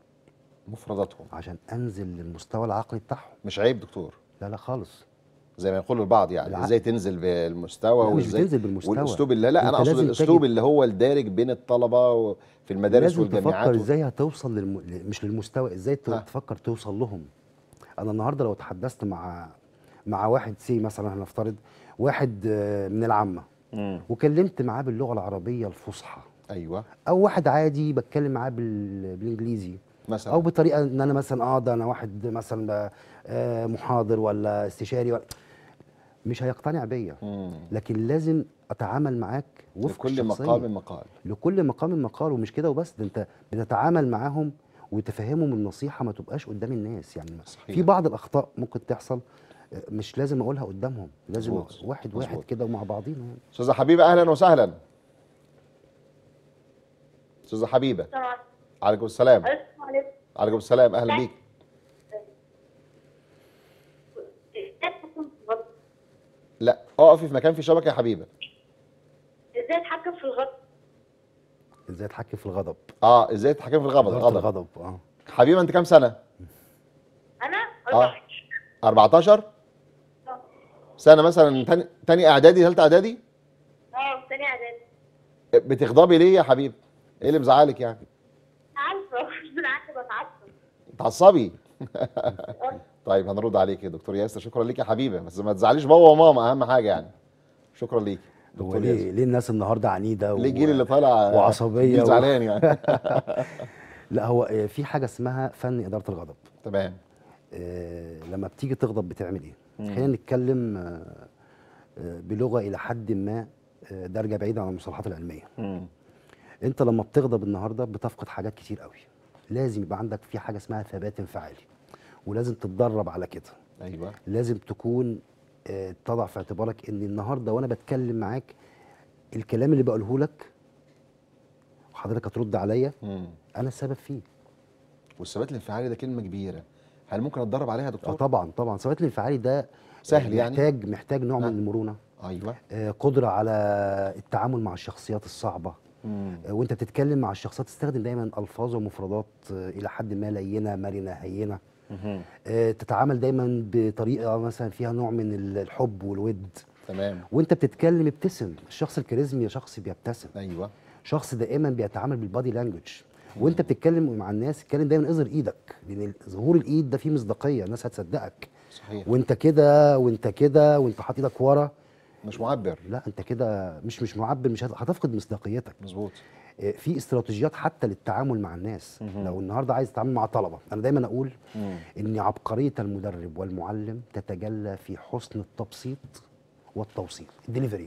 مفرداتهم
عشان انزل للمستوى العقلي بتاعهم
مش عيب دكتور
لا لا خالص
زي ما يقول البعض يعني
بالعكس.
ازاي تنزل بالمستوى
لا، مش
وازاي
بتنزل بالمستوى.
والاسلوب اللي لا انا
أنت
اقصد
لازم
الاسلوب
تجد-
اللي هو الدارج بين الطلبه و- في المدارس
لازم
والجامعات
تفكر
و-
ازاي هتوصل للم... ل- مش للمستوى ازاي ت-
ها.
تفكر توصل لهم انا النهارده لو تحدثت مع مع واحد سي مثلا هنفترض واحد آه، من العامه
مم.
وكلمت معاه باللغه العربيه الفصحى
ايوه
او واحد عادي بتكلم معاه بال... بالانجليزي
مثلا
او بطريقه ان انا مثلا اه ده انا واحد مثلا آه، محاضر ولا استشاري ولا مش هيقتنع بيا
مم.
لكن لازم اتعامل معاك وفق
لكل
الشخصية.
مقام مقال
لكل مقام مقال ومش كده وبس ده انت بتتعامل معاهم وتفهمهم النصيحه ما تبقاش قدام الناس يعني
صحيح.
في بعض الاخطاء ممكن تحصل آه، مش لازم اقولها قدامهم لازم
مظبوط.
واحد واحد
مظبوط.
كده ومع بعضينا يعني
استاذه حبيبه اهلا وسهلا استاذه حبيبه
طبعا
عليكم السلام
السلام عليكم
عليكم السلام اهلا بيك
ازاي اتحكم في الغضب
لا اقفي في مكان فيه شبكه يا حبيبه
ازاي اتحكم في الغضب
ازاي اتحكم في الغضب
اه ازاي تتحكمي في الغضب
إدارة
الغضب
الغضب اه
حبيبه انت كام سنه
انا
اه
14
14
اه
سنه مثلا تاني, تاني اعدادي ثالثه اعدادي
اه تاني اعدادي
بتغضبي ليه يا حبيبي ايه اللي مزعلك يعني
عارفه بالعكس بتعصب
تعصبي
آه.
طيب هنرد عليك يا دكتور ياسر شكرا ليك يا حبيبه بس ما تزعليش بابا وماما اهم حاجه يعني شكرا ليك
هو
دكتور
ليه
ياسر
ليه الناس النهارده عنيده
ليه الجيل اللي طالع
وعصبية
جيل
و-
زعلان يعني
لا هو آه، في حاجه اسمها فن اداره الغضب
تمام
آه، لما بتيجي تغضب بتعمل ايه
مم.
خلينا نتكلم آه، آه، بلغه الى حد ما آه، درجه بعيده عن المصطلحات العلميه
مم.
انت لما بتغضب النهارده بتفقد حاجات كتير قوي لازم يبقى عندك في حاجه اسمها ثبات انفعالي ولازم تتدرب على كده
ايوه
لازم تكون آه، تضع في اعتبارك ان النهارده وانا بتكلم معاك الكلام اللي بقوله لك وحضرتك هترد عليا
مم.
انا السبب فيه
والثبات الانفعالي ده كلمه كبيره هل ممكن اتدرب عليها يا
اه
دكتور
طبعا طبعا الثبات الانفعالي ده
سهل يعني؟
محتاج محتاج نوع من
ها.
المرونه
ايوه
آه، قدره على التعامل مع الشخصيات الصعبه
مم.
آه، وانت بتتكلم مع الشخصيات تستخدم دايما الفاظ ومفردات آه، الى حد ما لينه مرنه هينه
مهم.
آه، تتعامل دايما بطريقه مثلا فيها نوع من ال- الحب والود
تمام
وانت بتتكلم ابتسم الشخص الكاريزمي شخص بيبتسم
ايوه
شخص دائما بيتعامل بالبادي لانجوج وانت بتتكلم مع الناس اتكلم دايما اظهر ايدك لان ظهور الايد ده فيه مصداقيه الناس هتصدقك
صحيح
وانت كده وانت كده وانت حاطط ايدك ورا
مش معبر
لا انت كده مش مش معبر مش هت- هتفقد مصداقيتك
مظبوط
آه، في استراتيجيات حتى للتعامل مع الناس
مهم.
لو النهارده عايز تتعامل مع طلبه انا دايما اقول
مم.
ان عبقريه المدرب والمعلم تتجلى في حسن التبسيط والتوصيل الدليفري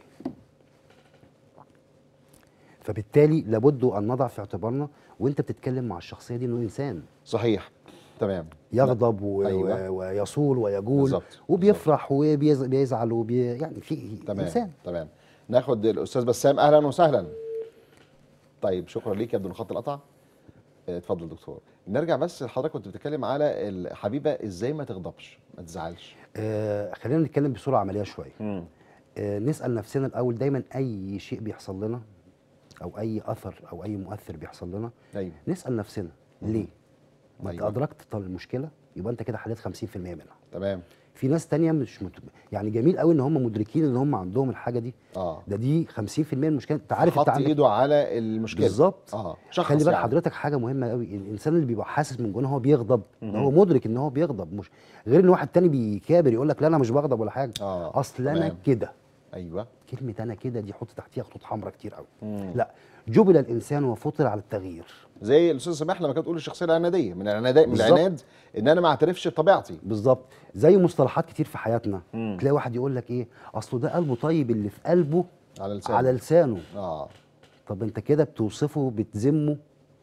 فبالتالي لابد ان نضع في اعتبارنا وانت بتتكلم مع الشخصيه دي انه انسان
صحيح تمام
يغضب و...
أيوة.
و... ويصول ويجول
بالظبط،
وبيفرح وبيزعل وبي... يعني في
تمام
انسان
تمام ناخد الاستاذ بسام اهلا وسهلا طيب شكرا ليك يبدو ان خط القطع اه، اتفضل دكتور نرجع بس حضرتك كنت بتتكلم على الحبيبه ازاي ما تغضبش ما تزعلش
آه خلينا نتكلم بصوره عمليه شويه
مم.
آه نسال نفسنا الاول دايما اي شيء بيحصل لنا او اي اثر او اي مؤثر بيحصل لنا
ايوه
نسال نفسنا ليه ما انت
أيوة.
ادركت طل المشكله يبقى انت كده حليت 50% منها
تمام
في ناس تانية مش مت... يعني جميل قوي ان هم مدركين ان هم عندهم الحاجه دي
اه
ده دي 50% من المشكله انت عارف انت
حط
عندك
ايده على المشكله
بالظبط
اه شخص
خلي بال
يعني.
حضرتك حاجه مهمه قوي الانسان اللي بيبقى حاسس من جوه إن هو بيغضب ده هو مدرك ان هو بيغضب مش غير ان واحد تاني بيكابر يقول لك لا انا مش بغضب ولا حاجه
آه،
اصل انا
تمام.
كده
ايوه
كلمه انا كده دي حط تحتيها خطوط حمراء كتير قوي
مم.
لا جبل الانسان وفطر على التغيير
زي الاستاذ سماح لما كانت تقول الشخصيه العناديه من العناد من
بالظبط.
العناد ان انا ما اعترفش بطبيعتي
بالظبط زي مصطلحات كتير في حياتنا
مم.
تلاقي واحد يقول لك ايه اصله ده قلبه طيب اللي في قلبه
على لسانه
على لسانه
اه
طب انت كده بتوصفه بتذمه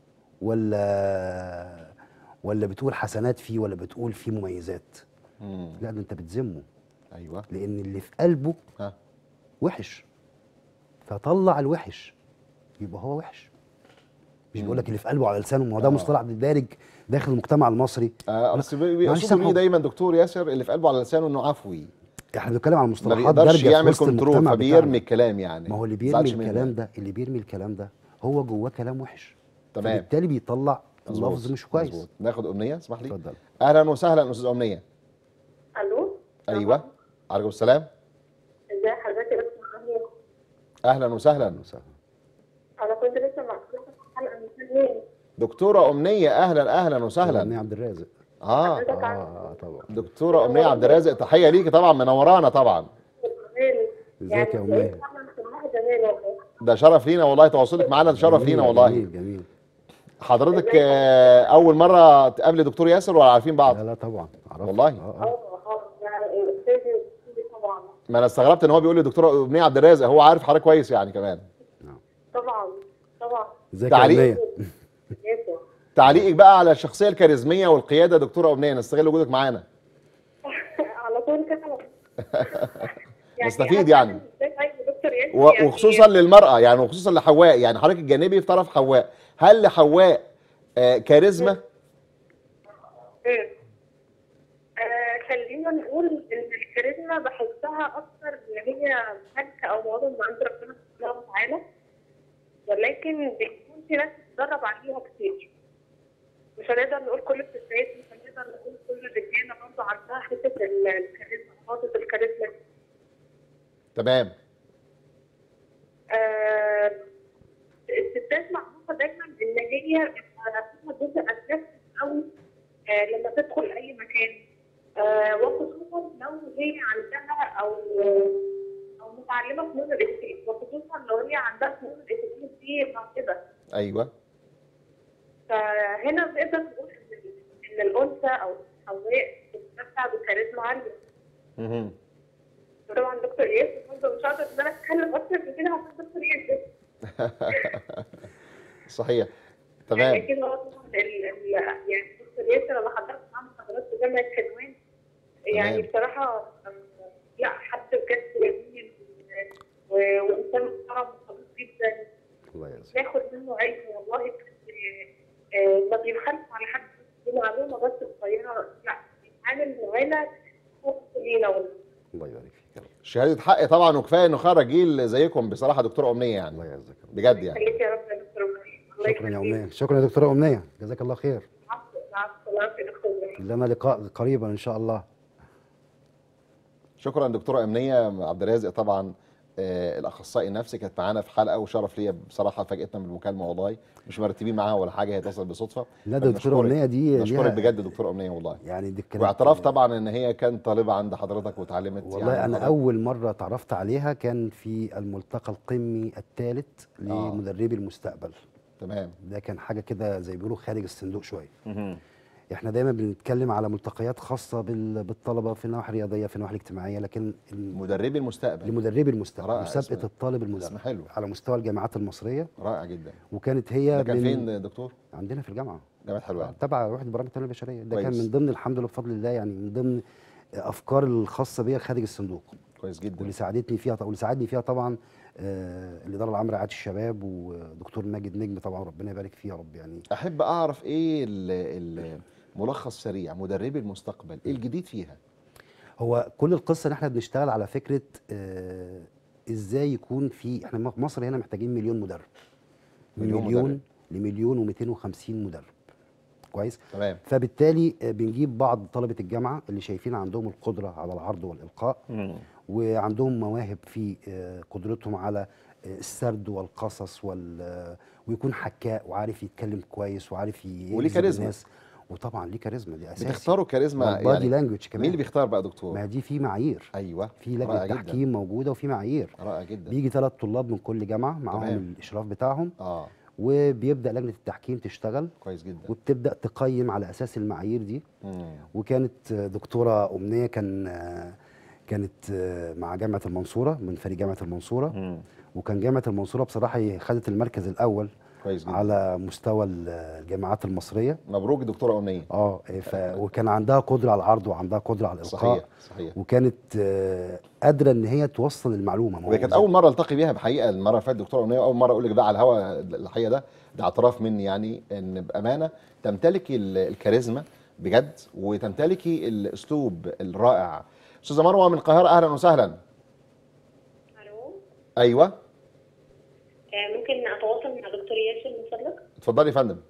ولا ولا بتقول حسنات فيه ولا بتقول فيه مميزات
مم.
لا ده انت بتذمه
ايوه
لان اللي في قلبه
ها
وحش فطلع الوحش يبقى هو وحش مش بيقول لك اللي في قلبه على لسانه ما هو ده
آه.
مصطلح دارج داخل المجتمع المصري
آه اصل بي-
معلش
بيقصدوا
سامحوا.
بيه دايما دكتور ياسر اللي في قلبه على لسانه انه عفوي
احنا بنتكلم عن
ما
مصطلحات
بيقدرش
دارجه في
يعمل
وسط
كنترول
المجتمع
فبيرمي
بتاعنا.
الكلام يعني
ما هو اللي بيرمي
زعلش منه.
الكلام ده اللي بيرمي الكلام ده هو جواه كلام وحش
تمام.
فبالتالي بيطلع
مظبوط،
لفظ مش كويس
مظبوط. ناخد امنيه اسمح لي
اتفضل
اهلا وسهلا استاذ امنيه
الو
ايوه عليكم السلام
ازي حضرتك يا دكتور أمير؟
اهلا وسهلا
وسهلا.
انا كنت لسه مع حضرتك في حلقه من كام يوم
دكتوره امنيه اهلا اهلا
أمنية
وسهلا
عبد الرازق
اه
حضرتك عارف
اه طبعا
دكتوره امنيه عبد الرازق تحيه ليكي طبعا منورانا طبعا
جمال
ازيك يا أمنية؟
يعني فعلا سماها جمال والله
ده شرف لينا والله تواصلك معانا ده شرف
جميل،
لينا والله
جميل جميل
حضرتك آه، اول مره تقابلي دكتور ياسر ولا عارفين بعض
لا لا طبعا عرفت
والله؟
اه
اه
اه
اه يعني استاذي وأستاذي طبعا
ما انا استغربت ان هو بيقول لي دكتوره امنيه عبد الرازق هو عارف حضرتك كويس يعني كمان
طبعا طبعا
ازيك يا
تعليق.
أمنية؟
ياسر
تعليقك بقى على الشخصيه الكاريزميه والقياده دكتوره امنيه نستغل وجودك معانا
على طول كده
نستفيد
أنا
يعني.
فعلاً زي أي دكتور ياسر
و-
يعني-
وخصوصا للمراه يعني وخصوصا لحواء يعني حضرتك الجانبي في طرف حواء هل لحواء آه، كاريزما
مم. آه، خلينا نقول ان الكاريزما بحسها اكتر ان هي ملكه او موضوع من عند ربنا سبحانه وتعالى ولكن بيكون في ناس بتتدرب عليها كتير مش هنقدر نقول كل الستات مش هنقدر نقول كل الرجاله برضه عندها حته ال- الكاريزما حاطط الكاريزما دي.
تمام
آه، الستات معروفه دايما ان هي بيبقى فيها جزء اساسي قوي آه، لما تدخل اي مكان آه، وخصوصا لو هي عندها او او متعلمه فنون الاتيكيت وخصوصا لو هي عندها فنون الاتيكيت دي موهبه
ايوه
فهنا نقدر نقول ان ان الانثى او حواء بتتمتع بكاريزما عاليه
مهم.
طبعا دكتور ياسر برضه مش هقدر ان انا اتكلم اكتر من كده عشان دكتور ياسر
صحيح
يعني
تمام
كده هو طبعا ال- ال- يعني دكتور ياسر انا حضرت معاه محاضرات في جامعه حلوان يعني
تمام.
بصراحه لا حد بجد جميل و- وانسان محترم وخلوق جدا
الله يعزك
ناخد منه علم والله بجد آه، ما بيبخلش على حد دي معلومه بس صغيره لا بيتعامل معانا حب لينا والله
الله يبارك فيك يا رب
شهاده حق طبعا وكفايه انه خرج جيل زيكم بصراحه دكتوره امنيه يعني
الله يعزك يا رب.
بجد يعني
خليك يا رب يا دكتور إبراهيم. الله
شكرا يا
يخليك.
امنيه شكرا يا دكتوره امنيه جزاك الله خير
العفو العفو العفو يا دكتور إبراهيم.
لنا لقاء قريبا ان شاء الله
شكرا دكتوره امنيه عبد الرازق طبعا آه الاخصائي النفسي كانت معانا في حلقه وشرف ليا بصراحه فاجئتنا بالمكالمه والله مش مرتبين معاها ولا حاجه هي اتصلت بالصدفه
لا ده دكتوره
فبنشكرك.
امنيه دي
بشكرك
ليها
بجد دكتوره امنيه والله
يعني دي كانت
واعتراف طبعا ان هي كانت طالبه عند حضرتك واتعلمت
والله
يعني
انا
حضرتك.
اول مره اتعرفت عليها كان في الملتقى القمي الثالث لمدربي المستقبل
تمام
ده كان حاجه كده زي بيقولوا خارج الصندوق شويه
مهم.
احنا دايما بنتكلم على ملتقيات خاصه بال- بالطلبه في النواحي الرياضيه في النواحي الاجتماعيه لكن ال-
مدربي المستقبل
لمدربي المستقبل
رائع
مسابقه
اسم-
الطالب
اسم
المدرب
حلو
على مستوى الجامعات المصريه
رائع جدا
وكانت هي
ده كان
من
فين دكتور
عندنا في الجامعه
جامعه حلوان
تبع وحده برامج التنميه البشريه ده كان
كويس.
من ضمن الحمد لله بفضل الله يعني من ضمن افكار الخاصه بيا خارج الصندوق
كويس جدا
واللي ساعدتني فيها واللي ساعدني فيها طبعا آه، الاداره العامه لرعايه الشباب ودكتور ماجد نجم طبعا ربنا يبارك فيه يا رب يعني
احب اعرف ايه ال- ال- ملخص سريع مدربي المستقبل ايه الجديد فيها
هو كل القصه ان احنا بنشتغل على فكره آه، ازاي يكون في احنا في مصر هنا محتاجين مليون مدرب من
مليون
مليون
مدرب.
لمليون و250 مدرب كويس
تمام
فبالتالي آه، بنجيب بعض طلبه الجامعه اللي شايفين عندهم القدره على العرض والالقاء
مم.
وعندهم مواهب في آه، قدرتهم على آه، السرد والقصص وال آه، ويكون حكاء وعارف يتكلم كويس وعارف ي-
وليه
يجذب
كاريزما.
الناس وطبعا ليه كاريزما دي اساسي
بتختاروا كاريزما
والبادي
يعني
لانجوج كمان
مين اللي بيختار بقى يا دكتور
ما دي في معايير
ايوه
في
رائع
لجنه
جدا.
تحكيم موجوده وفي معايير
رائع جدا
بيجي ثلاث طلاب من كل جامعه معاهم
تمام.
الاشراف بتاعهم
اه
وبيبدا لجنه التحكيم تشتغل
كويس جدا
وبتبدا تقيم على اساس المعايير دي
مم.
وكانت دكتوره امنيه كان كانت مع جامعه المنصوره من فريق جامعه المنصوره
مم.
وكان جامعه المنصوره بصراحه هي خدت المركز الاول
كويس جدا
على مستوى الجامعات المصريه
مبروك دكتوره امنيه
اه ف... وكان عندها قدره على العرض وعندها قدره على الالقاء
صحيح صحيح
وكانت آه، قادره ان هي توصل المعلومه ما هو
وهي كانت
زي-
اول مره التقي بيها بحقيقه المره اللي فاتت دكتوره امنيه اول مره اقول لك ده على الهواء الحقيقه ده ده اعتراف مني يعني ان بامانه تمتلكي ال- الكاريزما بجد وتمتلكي الاسلوب الرائع استاذه مروه من القاهره اهلا وسهلا
الو
ايوه
آه، ممكن اتواصل مع دكتور ياسر من فضلك
اتفضلي يا فندم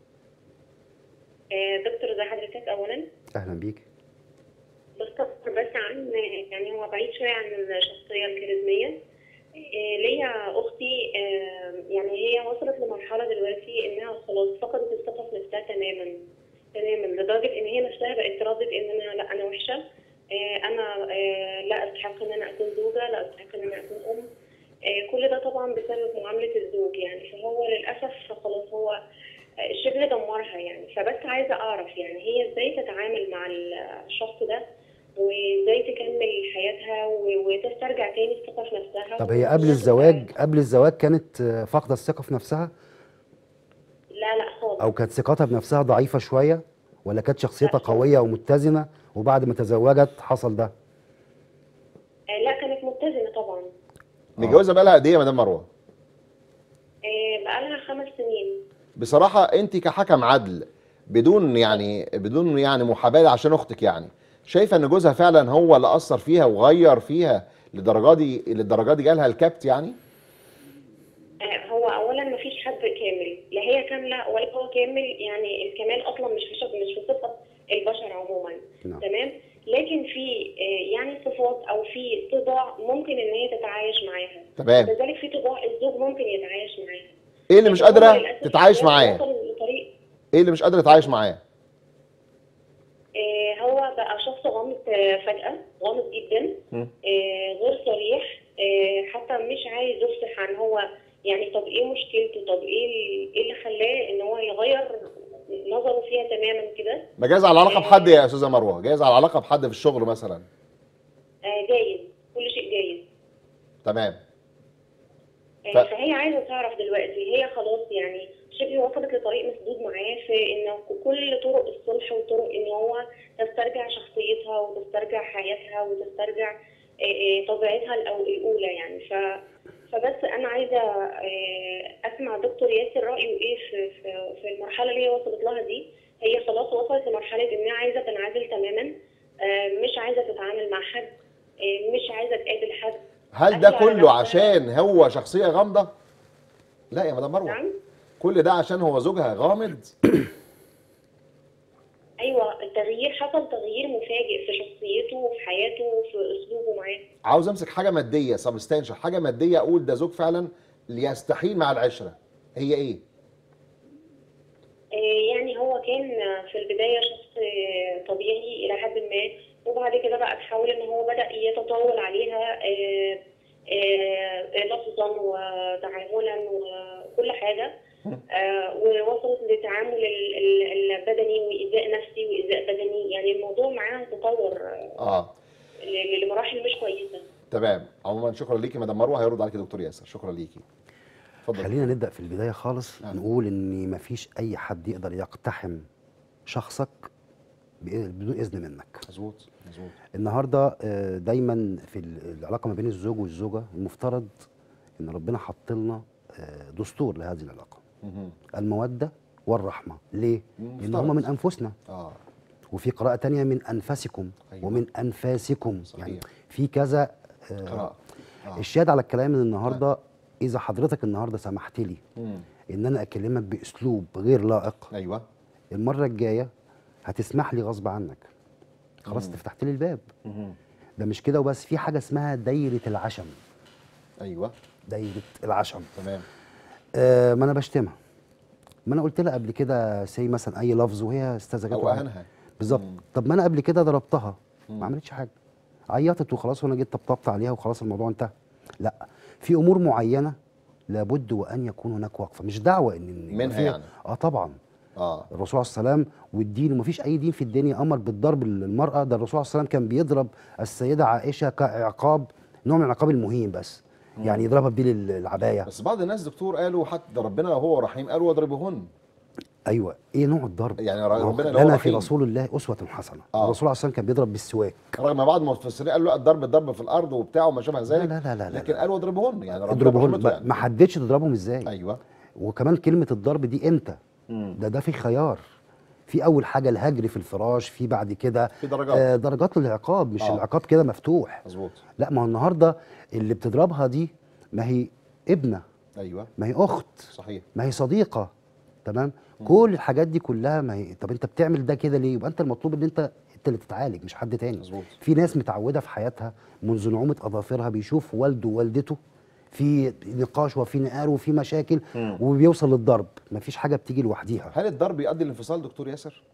آه، دكتور ازي حضرتك اولا
اهلا بيك
بستفسر بس عن يعني هو بعيد شويه عن الشخصيه الكاريزميه آه، ليا اختي آه، يعني هي وصلت لمرحله دلوقتي انها خلاص فقدت الثقه في نفسها تماما تماما لدرجه ان هي نفسها بقت تردد ان انا لا انا وحشه آه، انا آه، لا استحق ان انا اكون زوجه لا استحق ان انا اكون ام آه، كل ده طبعا بسبب معامله الزوج يعني فهو للاسف خلاص هو آه، شبه دمرها يعني فبس عايزه اعرف يعني هي ازاي تتعامل مع الشخص ده وازاي تكمل حياتها و- وتسترجع تاني الثقه في نفسها
طب هي قبل الزواج قبل الزواج كانت آه، فاقده الثقه في نفسها
لا لا خالص
او كانت ثقتها بنفسها ضعيفه شويه ولا كانت شخصيتها
لا.
قويه ومتزنه وبعد ما تزوجت حصل ده
آه، لا كانت متزنه طبعا
متجوزه بقى لها قد ايه يا مدام مروه
آه، بقالها خمس سنين
بصراحه انت كحكم عدل بدون يعني بدون يعني محاباه عشان اختك يعني شايفه ان جوزها فعلا هو اللي اثر فيها وغير فيها للدرجه دي للدرجه دي جالها الكبت يعني
آه، هو اولا ما فيش حد كامل لا هي كامله ولا هو كامل يعني الكمال اصلا مش في شخص مش في صفه البشر عموما
نعم.
تمام لكن في آه، يعني صفات او في طباع ممكن ان هي تتعايش معاها
تمام
كذلك في طباع الزوج ممكن يتعايش معاها
ايه اللي مش
لكن هو
قادره
للأسف
تتعايش معاه
وصل لطريق
ايه اللي مش قادره تتعايش معاه
آه، هو بقى شخص غامض آه، فجأة غامض جدا
مم.
آه، غير صريح آه، حتى مش عايز يفصح عن هو يعني طب ايه مشكلته طب ايه ال- ايه اللي خلاه ان هو يغير نظره فيها تماما كده
ما جايز على علاقه بحد يا استاذه مروه جايز على علاقه بحد في الشغل مثلا
آه، جايز كل شيء جايز
تمام
آه،
ف-
فهي عايزه تعرف دلوقتي هي خلاص يعني شبه وصلت لطريق مسدود معاه في ان كل طرق الصلح وطرق ان هو تسترجع شخصيتها وتسترجع حياتها وتسترجع آه، آه، طبيعتها الأو- الاولى يعني ف فبس انا عايزه آه، اسمع دكتور ياسر رايه ايه في في في المرحله اللي هي وصلت لها دي هي خلاص وصلت لمرحله ان هي عايزه تنعزل تماما آه، مش عايزه تتعامل مع حد آه، مش عايزه تقابل حد
هل ده
قافلة على
كله
نفسها.
عشان هو شخصيه غامضه لا يا مدام مروه
نعم
كل ده عشان هو زوجها غامض
ايوه التغيير حصل تغيير مفاجئ في شخصيته وفي حياته وفي اسلوبه معاه
عاوز امسك حاجه ماديه سبستانشال حاجه ماديه اقول ده زوج فعلا يستحيل مع العشره هي ايه
آه، يعني هو كان في البدايه شخص آه، طبيعي الى حد ما وبعد كده بقى تحول ان هو بدا يتطاول عليها آه، آه، لفظا وتعاملا وكل حاجه آه، ووصلت للتعامل ال- ال- البدني وايذاء نفسي وايذاء بدني يعني الموضوع معاها تطور آه،
اه
ل- لمراحل مش كويسه
تمام عموما شكرا ليكي مدام مروه هيرد عليكي دكتور ياسر شكرا ليكي اتفضل
خلينا نبدا في البدايه خالص
نعم.
نقول ان مفيش اي حد يقدر يقتحم شخصك بإ- بدون اذن منك
مظبوط مظبوط
النهارده آه، دايما في ال- العلاقه ما بين الزوج والزوجه المفترض ان ربنا حط لنا آه، دستور لهذه العلاقه
مهم.
الموده والرحمه ليه لان
مفترض.
هما من انفسنا
اه
وفي قراءه تانية من انفسكم
أيوة.
ومن انفاسكم
صحيح.
يعني في كذا آه،
قراءه آه.
الشاهد على الكلام من النهارده اذا حضرتك النهارده سمحت لي
مم.
ان انا اكلمك باسلوب غير لائق
ايوه
المره الجايه هتسمح لي غصب عنك خلاص انت فتحت لي الباب
مهم.
ده مش كده وبس في حاجه اسمها دايره العشم
ايوه
دايره العشم
تمام
آه ما انا بشتمها ما انا قلت لها قبل كده سي مثلا اي لفظ وهي استزجته
او
عادي.
اهانها
بالظبط
مم.
طب ما انا قبل كده ضربتها
مم.
ما عملتش حاجه عيطت وخلاص وانا جيت طبطبت عليها وخلاص الموضوع انتهى لا في امور معينه لابد وان يكون هناك وقفه مش دعوه ان إن يبقى
منها
فيها-
يعني.
اه طبعا
اه
الرسول صلى الله عليه وسلم والدين ومفيش اي دين في الدنيا امر بالضرب للمراه ده الرسول صلى الله عليه وسلم كان بيضرب السيده عائشه كعقاب نوع من العقاب المهين بس يعني يضربها بديل ال- العبايه
بس بعض الناس دكتور قالوا حتى ده ربنا وهو رحيم قالوا واضربهن
ايوه ايه نوع الضرب
يعني
ما هو
ربنا اللي هو
لنا في
رحيم.
رسول الله اسوه حسنه
آه.
الرسول صلى الله عليه وسلم كان بيضرب بالسواك
رغم بعض المفسرين قالوا لا الضرب الضرب في الارض وبتاع وما شابه ذلك
لا لا لا لا
لكن
لا.
قالوا اضربهن يعني ربنا
اضربهن
برحمته
ما-
يعني.
ما حددش تضربهم ازاي
ايوه
وكمان كلمه الضرب دي امتى
مم.
ده ده في خيار في اول حاجه الهجر في الفراش في بعد كده
في درجات.
آه درجات للعقاب مش
آه.
العقاب كده مفتوح
مظبوط
لا ما هو النهارده اللي بتضربها دي ما هي ابنه
ايوه
ما هي اخت
صحيح
ما هي صديقه تمام كل الحاجات دي كلها ما هي طب انت بتعمل ده كده ليه يبقى انت المطلوب ان انت انت اللي تتعالج مش حد تاني
مظبوط.
في ناس متعوده في حياتها منذ نعومه اظافرها بيشوف والده ووالدته في نقاش وفي نقار وفي مشاكل وبيوصل للضرب مفيش حاجه بتيجي لوحديها
هل الضرب يؤدي للانفصال دكتور ياسر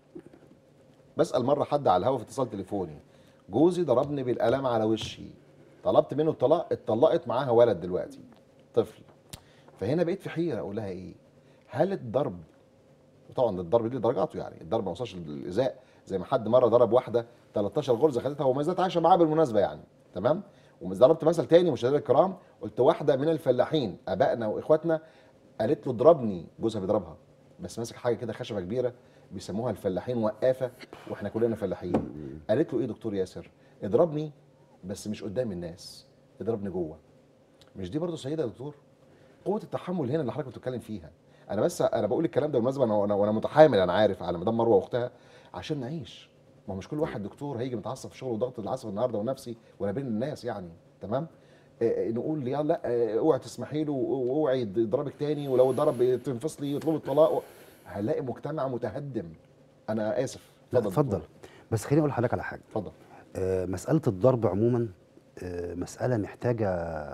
بسال مره حد على الهوا في اتصال تليفوني جوزي ضربني بالقلم على وشي طلبت منه الطلاق اتطلقت معاها ولد دلوقتي طفل فهنا بقيت في حيره اقول لها ايه هل الضرب وطبعا الضرب ليه درجاته يعني الضرب ما وصلش للايذاء زي ما حد مره ضرب واحده 13 غرزه خدتها وما زالت عايشه معاه بالمناسبه يعني تمام وضربت مثل تاني مشاهدينا الكرام قلت واحده من الفلاحين ابائنا واخواتنا قالت له اضربني جوزها بيضربها بس ماسك حاجه كده خشبه كبيره بيسموها الفلاحين وقافه واحنا كلنا فلاحين قالت له ايه دكتور ياسر اضربني بس مش قدام الناس اضربني جوه مش دي برضه سيده يا دكتور قوه التحمل هنا اللي حضرتك بتتكلم فيها انا بس انا بقول الكلام ده بالمناسبه انا وانا وانا متحامل انا عارف على مدام مروه واختها عشان نعيش ما هو مش كل واحد دكتور هيجي متعصب في شغله وضغط العصب النهارده ونفسي ولا بين الناس يعني تمام آه، نقول يا لا آه، اوعي تسمحي له واوعي يضربك تاني ولو ضرب تنفصلي يطلب الطلاق هنلاقي مجتمع متهدم انا اسف
لا
اتفضل
اتفضل
دكتور.
بس خليني اقول لحضرتك على حاجه
اتفضل
آه مساله الضرب عموما آه مساله محتاجه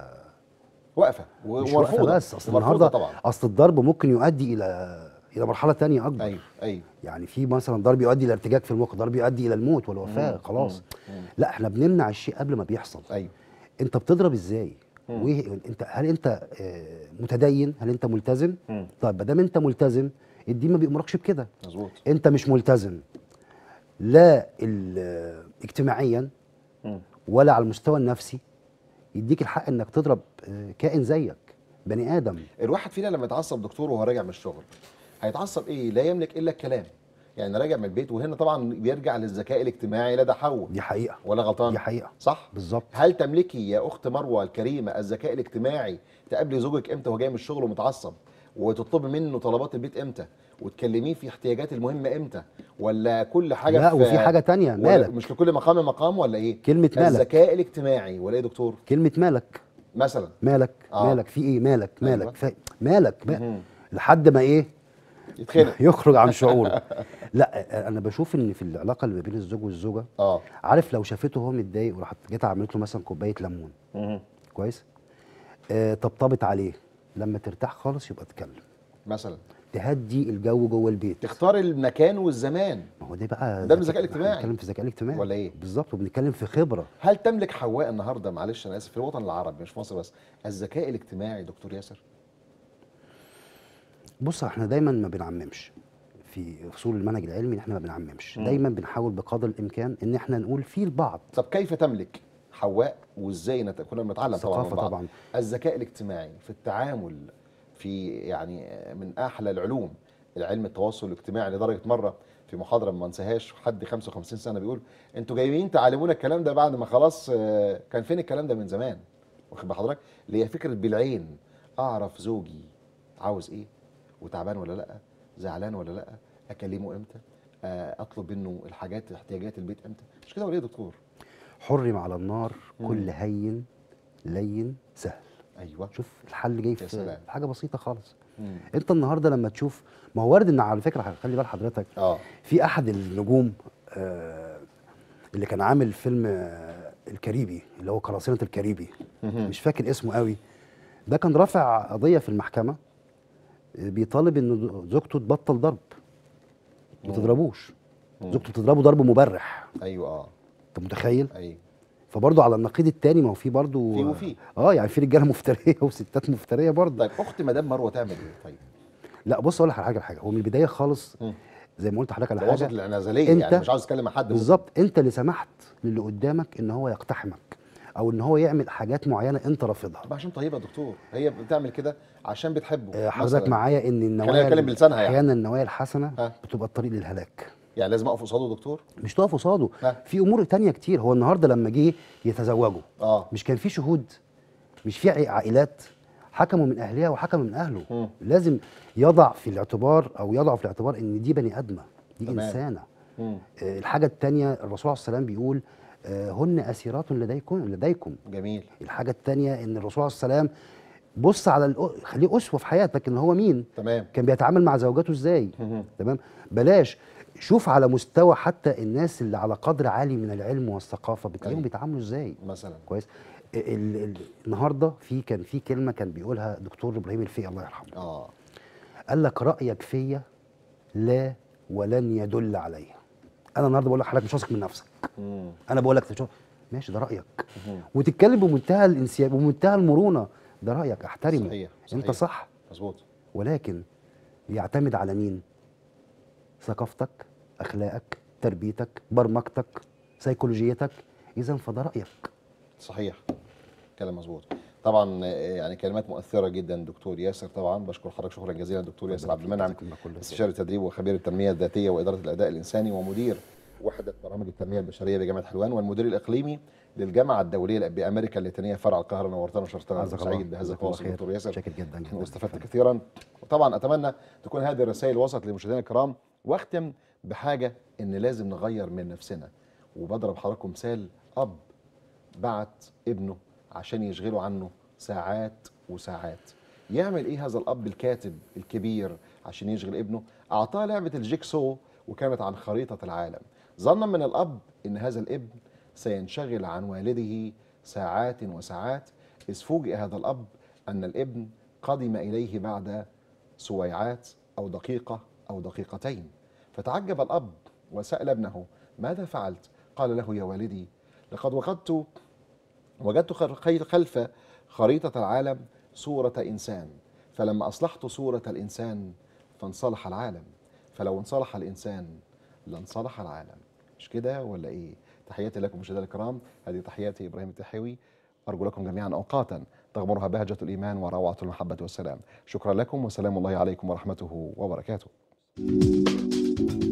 واقفه
مش
ومرفوضه
واقفه بس اصل
مرفوضة
النهارده
طبعا
اصل الضرب ممكن يؤدي الى الى مرحله تانية اكبر
ايوه ايوه
يعني في مثلا ضرب يؤدي الى ارتجاج في المخ ضرب يؤدي الى الموت والوفاه
مم.
خلاص
مم.
لا احنا بنمنع الشيء قبل ما بيحصل
ايوه
انت بتضرب ازاي
مم.
وايه انت هل انت آه، متدين هل انت ملتزم
مم.
طيب ما دام انت ملتزم الدين ما بيأمركش بكده
مظبوط
انت مش ملتزم لا ال- آه، اجتماعيا
مم.
ولا على المستوى النفسي يديك الحق انك تضرب آه، كائن زيك بني ادم
الواحد فينا لما يتعصب دكتور وهو راجع من الشغل هيتعصب ايه لا يملك الا الكلام يعني راجع من البيت وهنا طبعا بيرجع للذكاء الاجتماعي لدى حواء
دي حقيقه
ولا غلطان
دي حقيقه
صح
بالظبط
هل تملكي يا اخت مروه الكريمه الذكاء الاجتماعي تقابلي زوجك امتى وهو جاي من الشغل ومتعصب وتطلبي منه طلبات البيت امتى وتكلميه في احتياجات المهمه امتى ولا كل حاجه
لا
في
وفي حاجه تانية
ولا
مالك
مش لكل مقام مقام ولا ايه
كلمه مالك
الذكاء الاجتماعي ولا ايه يا دكتور
كلمه مالك
مثلا
مالك
آه.
مالك في ايه مالك
أيوة.
مالك ف... مالك ما...
مهم.
لحد ما ايه
يتخنق
يخرج عن شعوره لا انا بشوف ان في العلاقه اللي ما بين الزوج والزوجه
اه
عارف لو شافته وهو متضايق وراحت جت عملت له مثلا كوبايه ليمون
مهم.
كويس آه طبطبت عليه لما ترتاح خالص يبقى اتكلم
مثلا
تهدي الجو جوه البيت
تختار المكان والزمان
ما هو ده بقى
ده من
ذكاء-
الذكاء الاجتماعي.
إحنا بنتكلم في الذكاء الاجتماعي
ولا إيه؟
بالظبط وبنتكلم في خبره
هل تملك حواء النهارده معلش انا اسف في الوطن العربي مش في مصر بس الذكاء الاجتماعي دكتور ياسر
بص احنا دايما ما بنعممش في فصول المنهج العلمي ان احنا ما بنعممش
مم.
دايما بنحاول بقدر الامكان ان احنا نقول في البعض
طب كيف تملك حواء وازاي نت... كنا بنتعلم طبعا من
ثقافه
بعض.
طبعا
الذكاء الاجتماعي في التعامل في يعني من احلى العلوم العلم التواصل الاجتماعي لدرجه مره في محاضره ما انساهاش حد 55 سنه بيقول انتوا جايين تعلمونا الكلام ده بعد ما خلاص آه، كان فين الكلام ده من زمان واخد بال حضرتك اللي هي فكره بالعين اعرف زوجي عاوز ايه وتعبان ولا لا زعلان ولا لا اكلمه امتى آه، اطلب منه الحاجات احتياجات البيت امتى مش كده ولا ايه يا دكتور
حرم على النار
مم.
كل هين لين سهل
ايوه
شوف الحل جاي
يا
في
سلام.
حاجه بسيطه خالص
مم.
انت النهارده لما تشوف ما هو وارد ان على فكره خلي بال حضرتك
اه
في احد النجوم آه اللي كان عامل فيلم آه الكاريبي اللي هو قراصنه الكاريبي
مهم.
مش فاكر اسمه قوي ده كان رافع قضيه في المحكمه آه، بيطالب ان زوجته تبطل ضرب ما
مم.
تضربوش
مم.
زوجته بتضربه ضرب مبرح
ايوه اه
انت متخيل
ايوه
فبرضه على النقيض التاني ما هو في برضه
في وفي.
اه يعني في رجاله مفتريه وستات مفتريه برضه
طيب اخت مدام مروه تعمل ايه طيب
لا بص اقول لك على حاجه حاجه هو من البدايه خالص
مم.
زي ما قلت لحضرتك على
ده وسط
حاجه
الانعزاليه
انت-
يعني مش عاوز اتكلم مع حد
بالظبط انت اللي سمحت للي قدامك ان هو يقتحمك او ان هو يعمل حاجات معينه انت رافضها
طب عشان طيبه يا دكتور هي بتعمل كده عشان بتحبه
آه، حضرتك
مثلاً.
معايا ان النوايا
خلينا نتكلم بلسانها يعني.
احيانا النوايا الحسنه
ها.
بتبقى الطريق للهلاك
يعني لازم اقف قصاده يا دكتور
مش تقف قصاده
ها.
في امور تانية كتير هو النهارده لما جه يتزوجوا
اه
مش كان في شهود مش في عي- عائلات حكموا من اهلها وحكموا من اهله
مم.
لازم يضع في الاعتبار او يضع في الاعتبار ان دي بني ادمه دي
تمام.
انسانه
مم.
آه، الحاجه الثانيه الرسول عليه السلام بيقول آه، هن اسيرات لديكم لديكم
جميل
الحاجه الثانيه ان الرسول عليه السلام بص على الأ- خليه اسوه في حياتك ان هو مين
تمام
كان بيتعامل مع زوجاته ازاي
مهم.
تمام بلاش شوف على مستوى حتى الناس اللي على قدر عالي من العلم والثقافه بتلاقيهم
أيوة.
بيتعاملوا ازاي
مثلا
كويس ال ال النهارده في كان في كلمه كان بيقولها دكتور ابراهيم الفقي الله يرحمه
اه
قال لك رايك فيا لا ولن يدل علي انا النهارده بقول لك حضرتك مش واثق من نفسك
مم.
انا بقول لك تشوف ماشي ده رايك
مهم.
وتتكلم بمنتهى الانسياب ومنتهى المرونه ده رايك احترمه
صحيح،
انت
صحيح.
صح
مظبوط
ولكن يعتمد على مين ثقافتك اخلاقك تربيتك برمجتك سيكولوجيتك اذا فده رايك
صحيح كلام مظبوط طبعا آه، يعني كلمات مؤثره جدا دكتور ياسر طبعا بشكر حضرتك شكرا جزيلا دكتور ياسر عبد المنعم
جزاك الله كل خير.
استشاري التدريب وخبير التنميه الذاتيه واداره الاداء الانساني ومدير وحده برامج التنميه البشريه بجامعه حلوان والمدير الاقليمي للجامعه الدوليه بامريكا اللاتينيه فرع القاهره نورتنا وشرفتنا
عزك الله.
سعيد بهذا
جزاك الله
التواصل
خير.
دكتور ياسر
شاكر جدا جدا
واستفدت كثيرا وطبعا اتمنى تكون هذه الرسائل وصلت لمشاهدينا الكرام واختم بحاجه ان لازم نغير من نفسنا وبضرب حضراتكم مثال اب بعت ابنه عشان يشغله عنه ساعات وساعات يعمل ايه هذا الاب الكاتب الكبير عشان يشغل ابنه اعطاه لعبه الجيكسو وكانت عن خريطه العالم ظنا من الاب ان هذا الابن سينشغل عن والده ساعات وساعات اذ فوجئ هذا الاب ان الابن قدم اليه بعد سويعات او دقيقه او دقيقتين فتعجب الاب وسال ابنه ماذا فعلت قال له يا والدي لقد وجدت وجدت خل- خلف خريطة العالم صورة إنسان فلما أصلحت صورة الإنسان فانصلح العالم فلو انصلح الإنسان لانصلح العالم مش كده ولا إيه تحياتي لكم مشاهدينا الكرام هذه تحياتي إبراهيم التحوي أرجو لكم جميعا أوقاتا تغمرها بهجة الإيمان وروعة المحبة والسلام شكرا لكم وسلام الله عليكم ورحمته وبركاته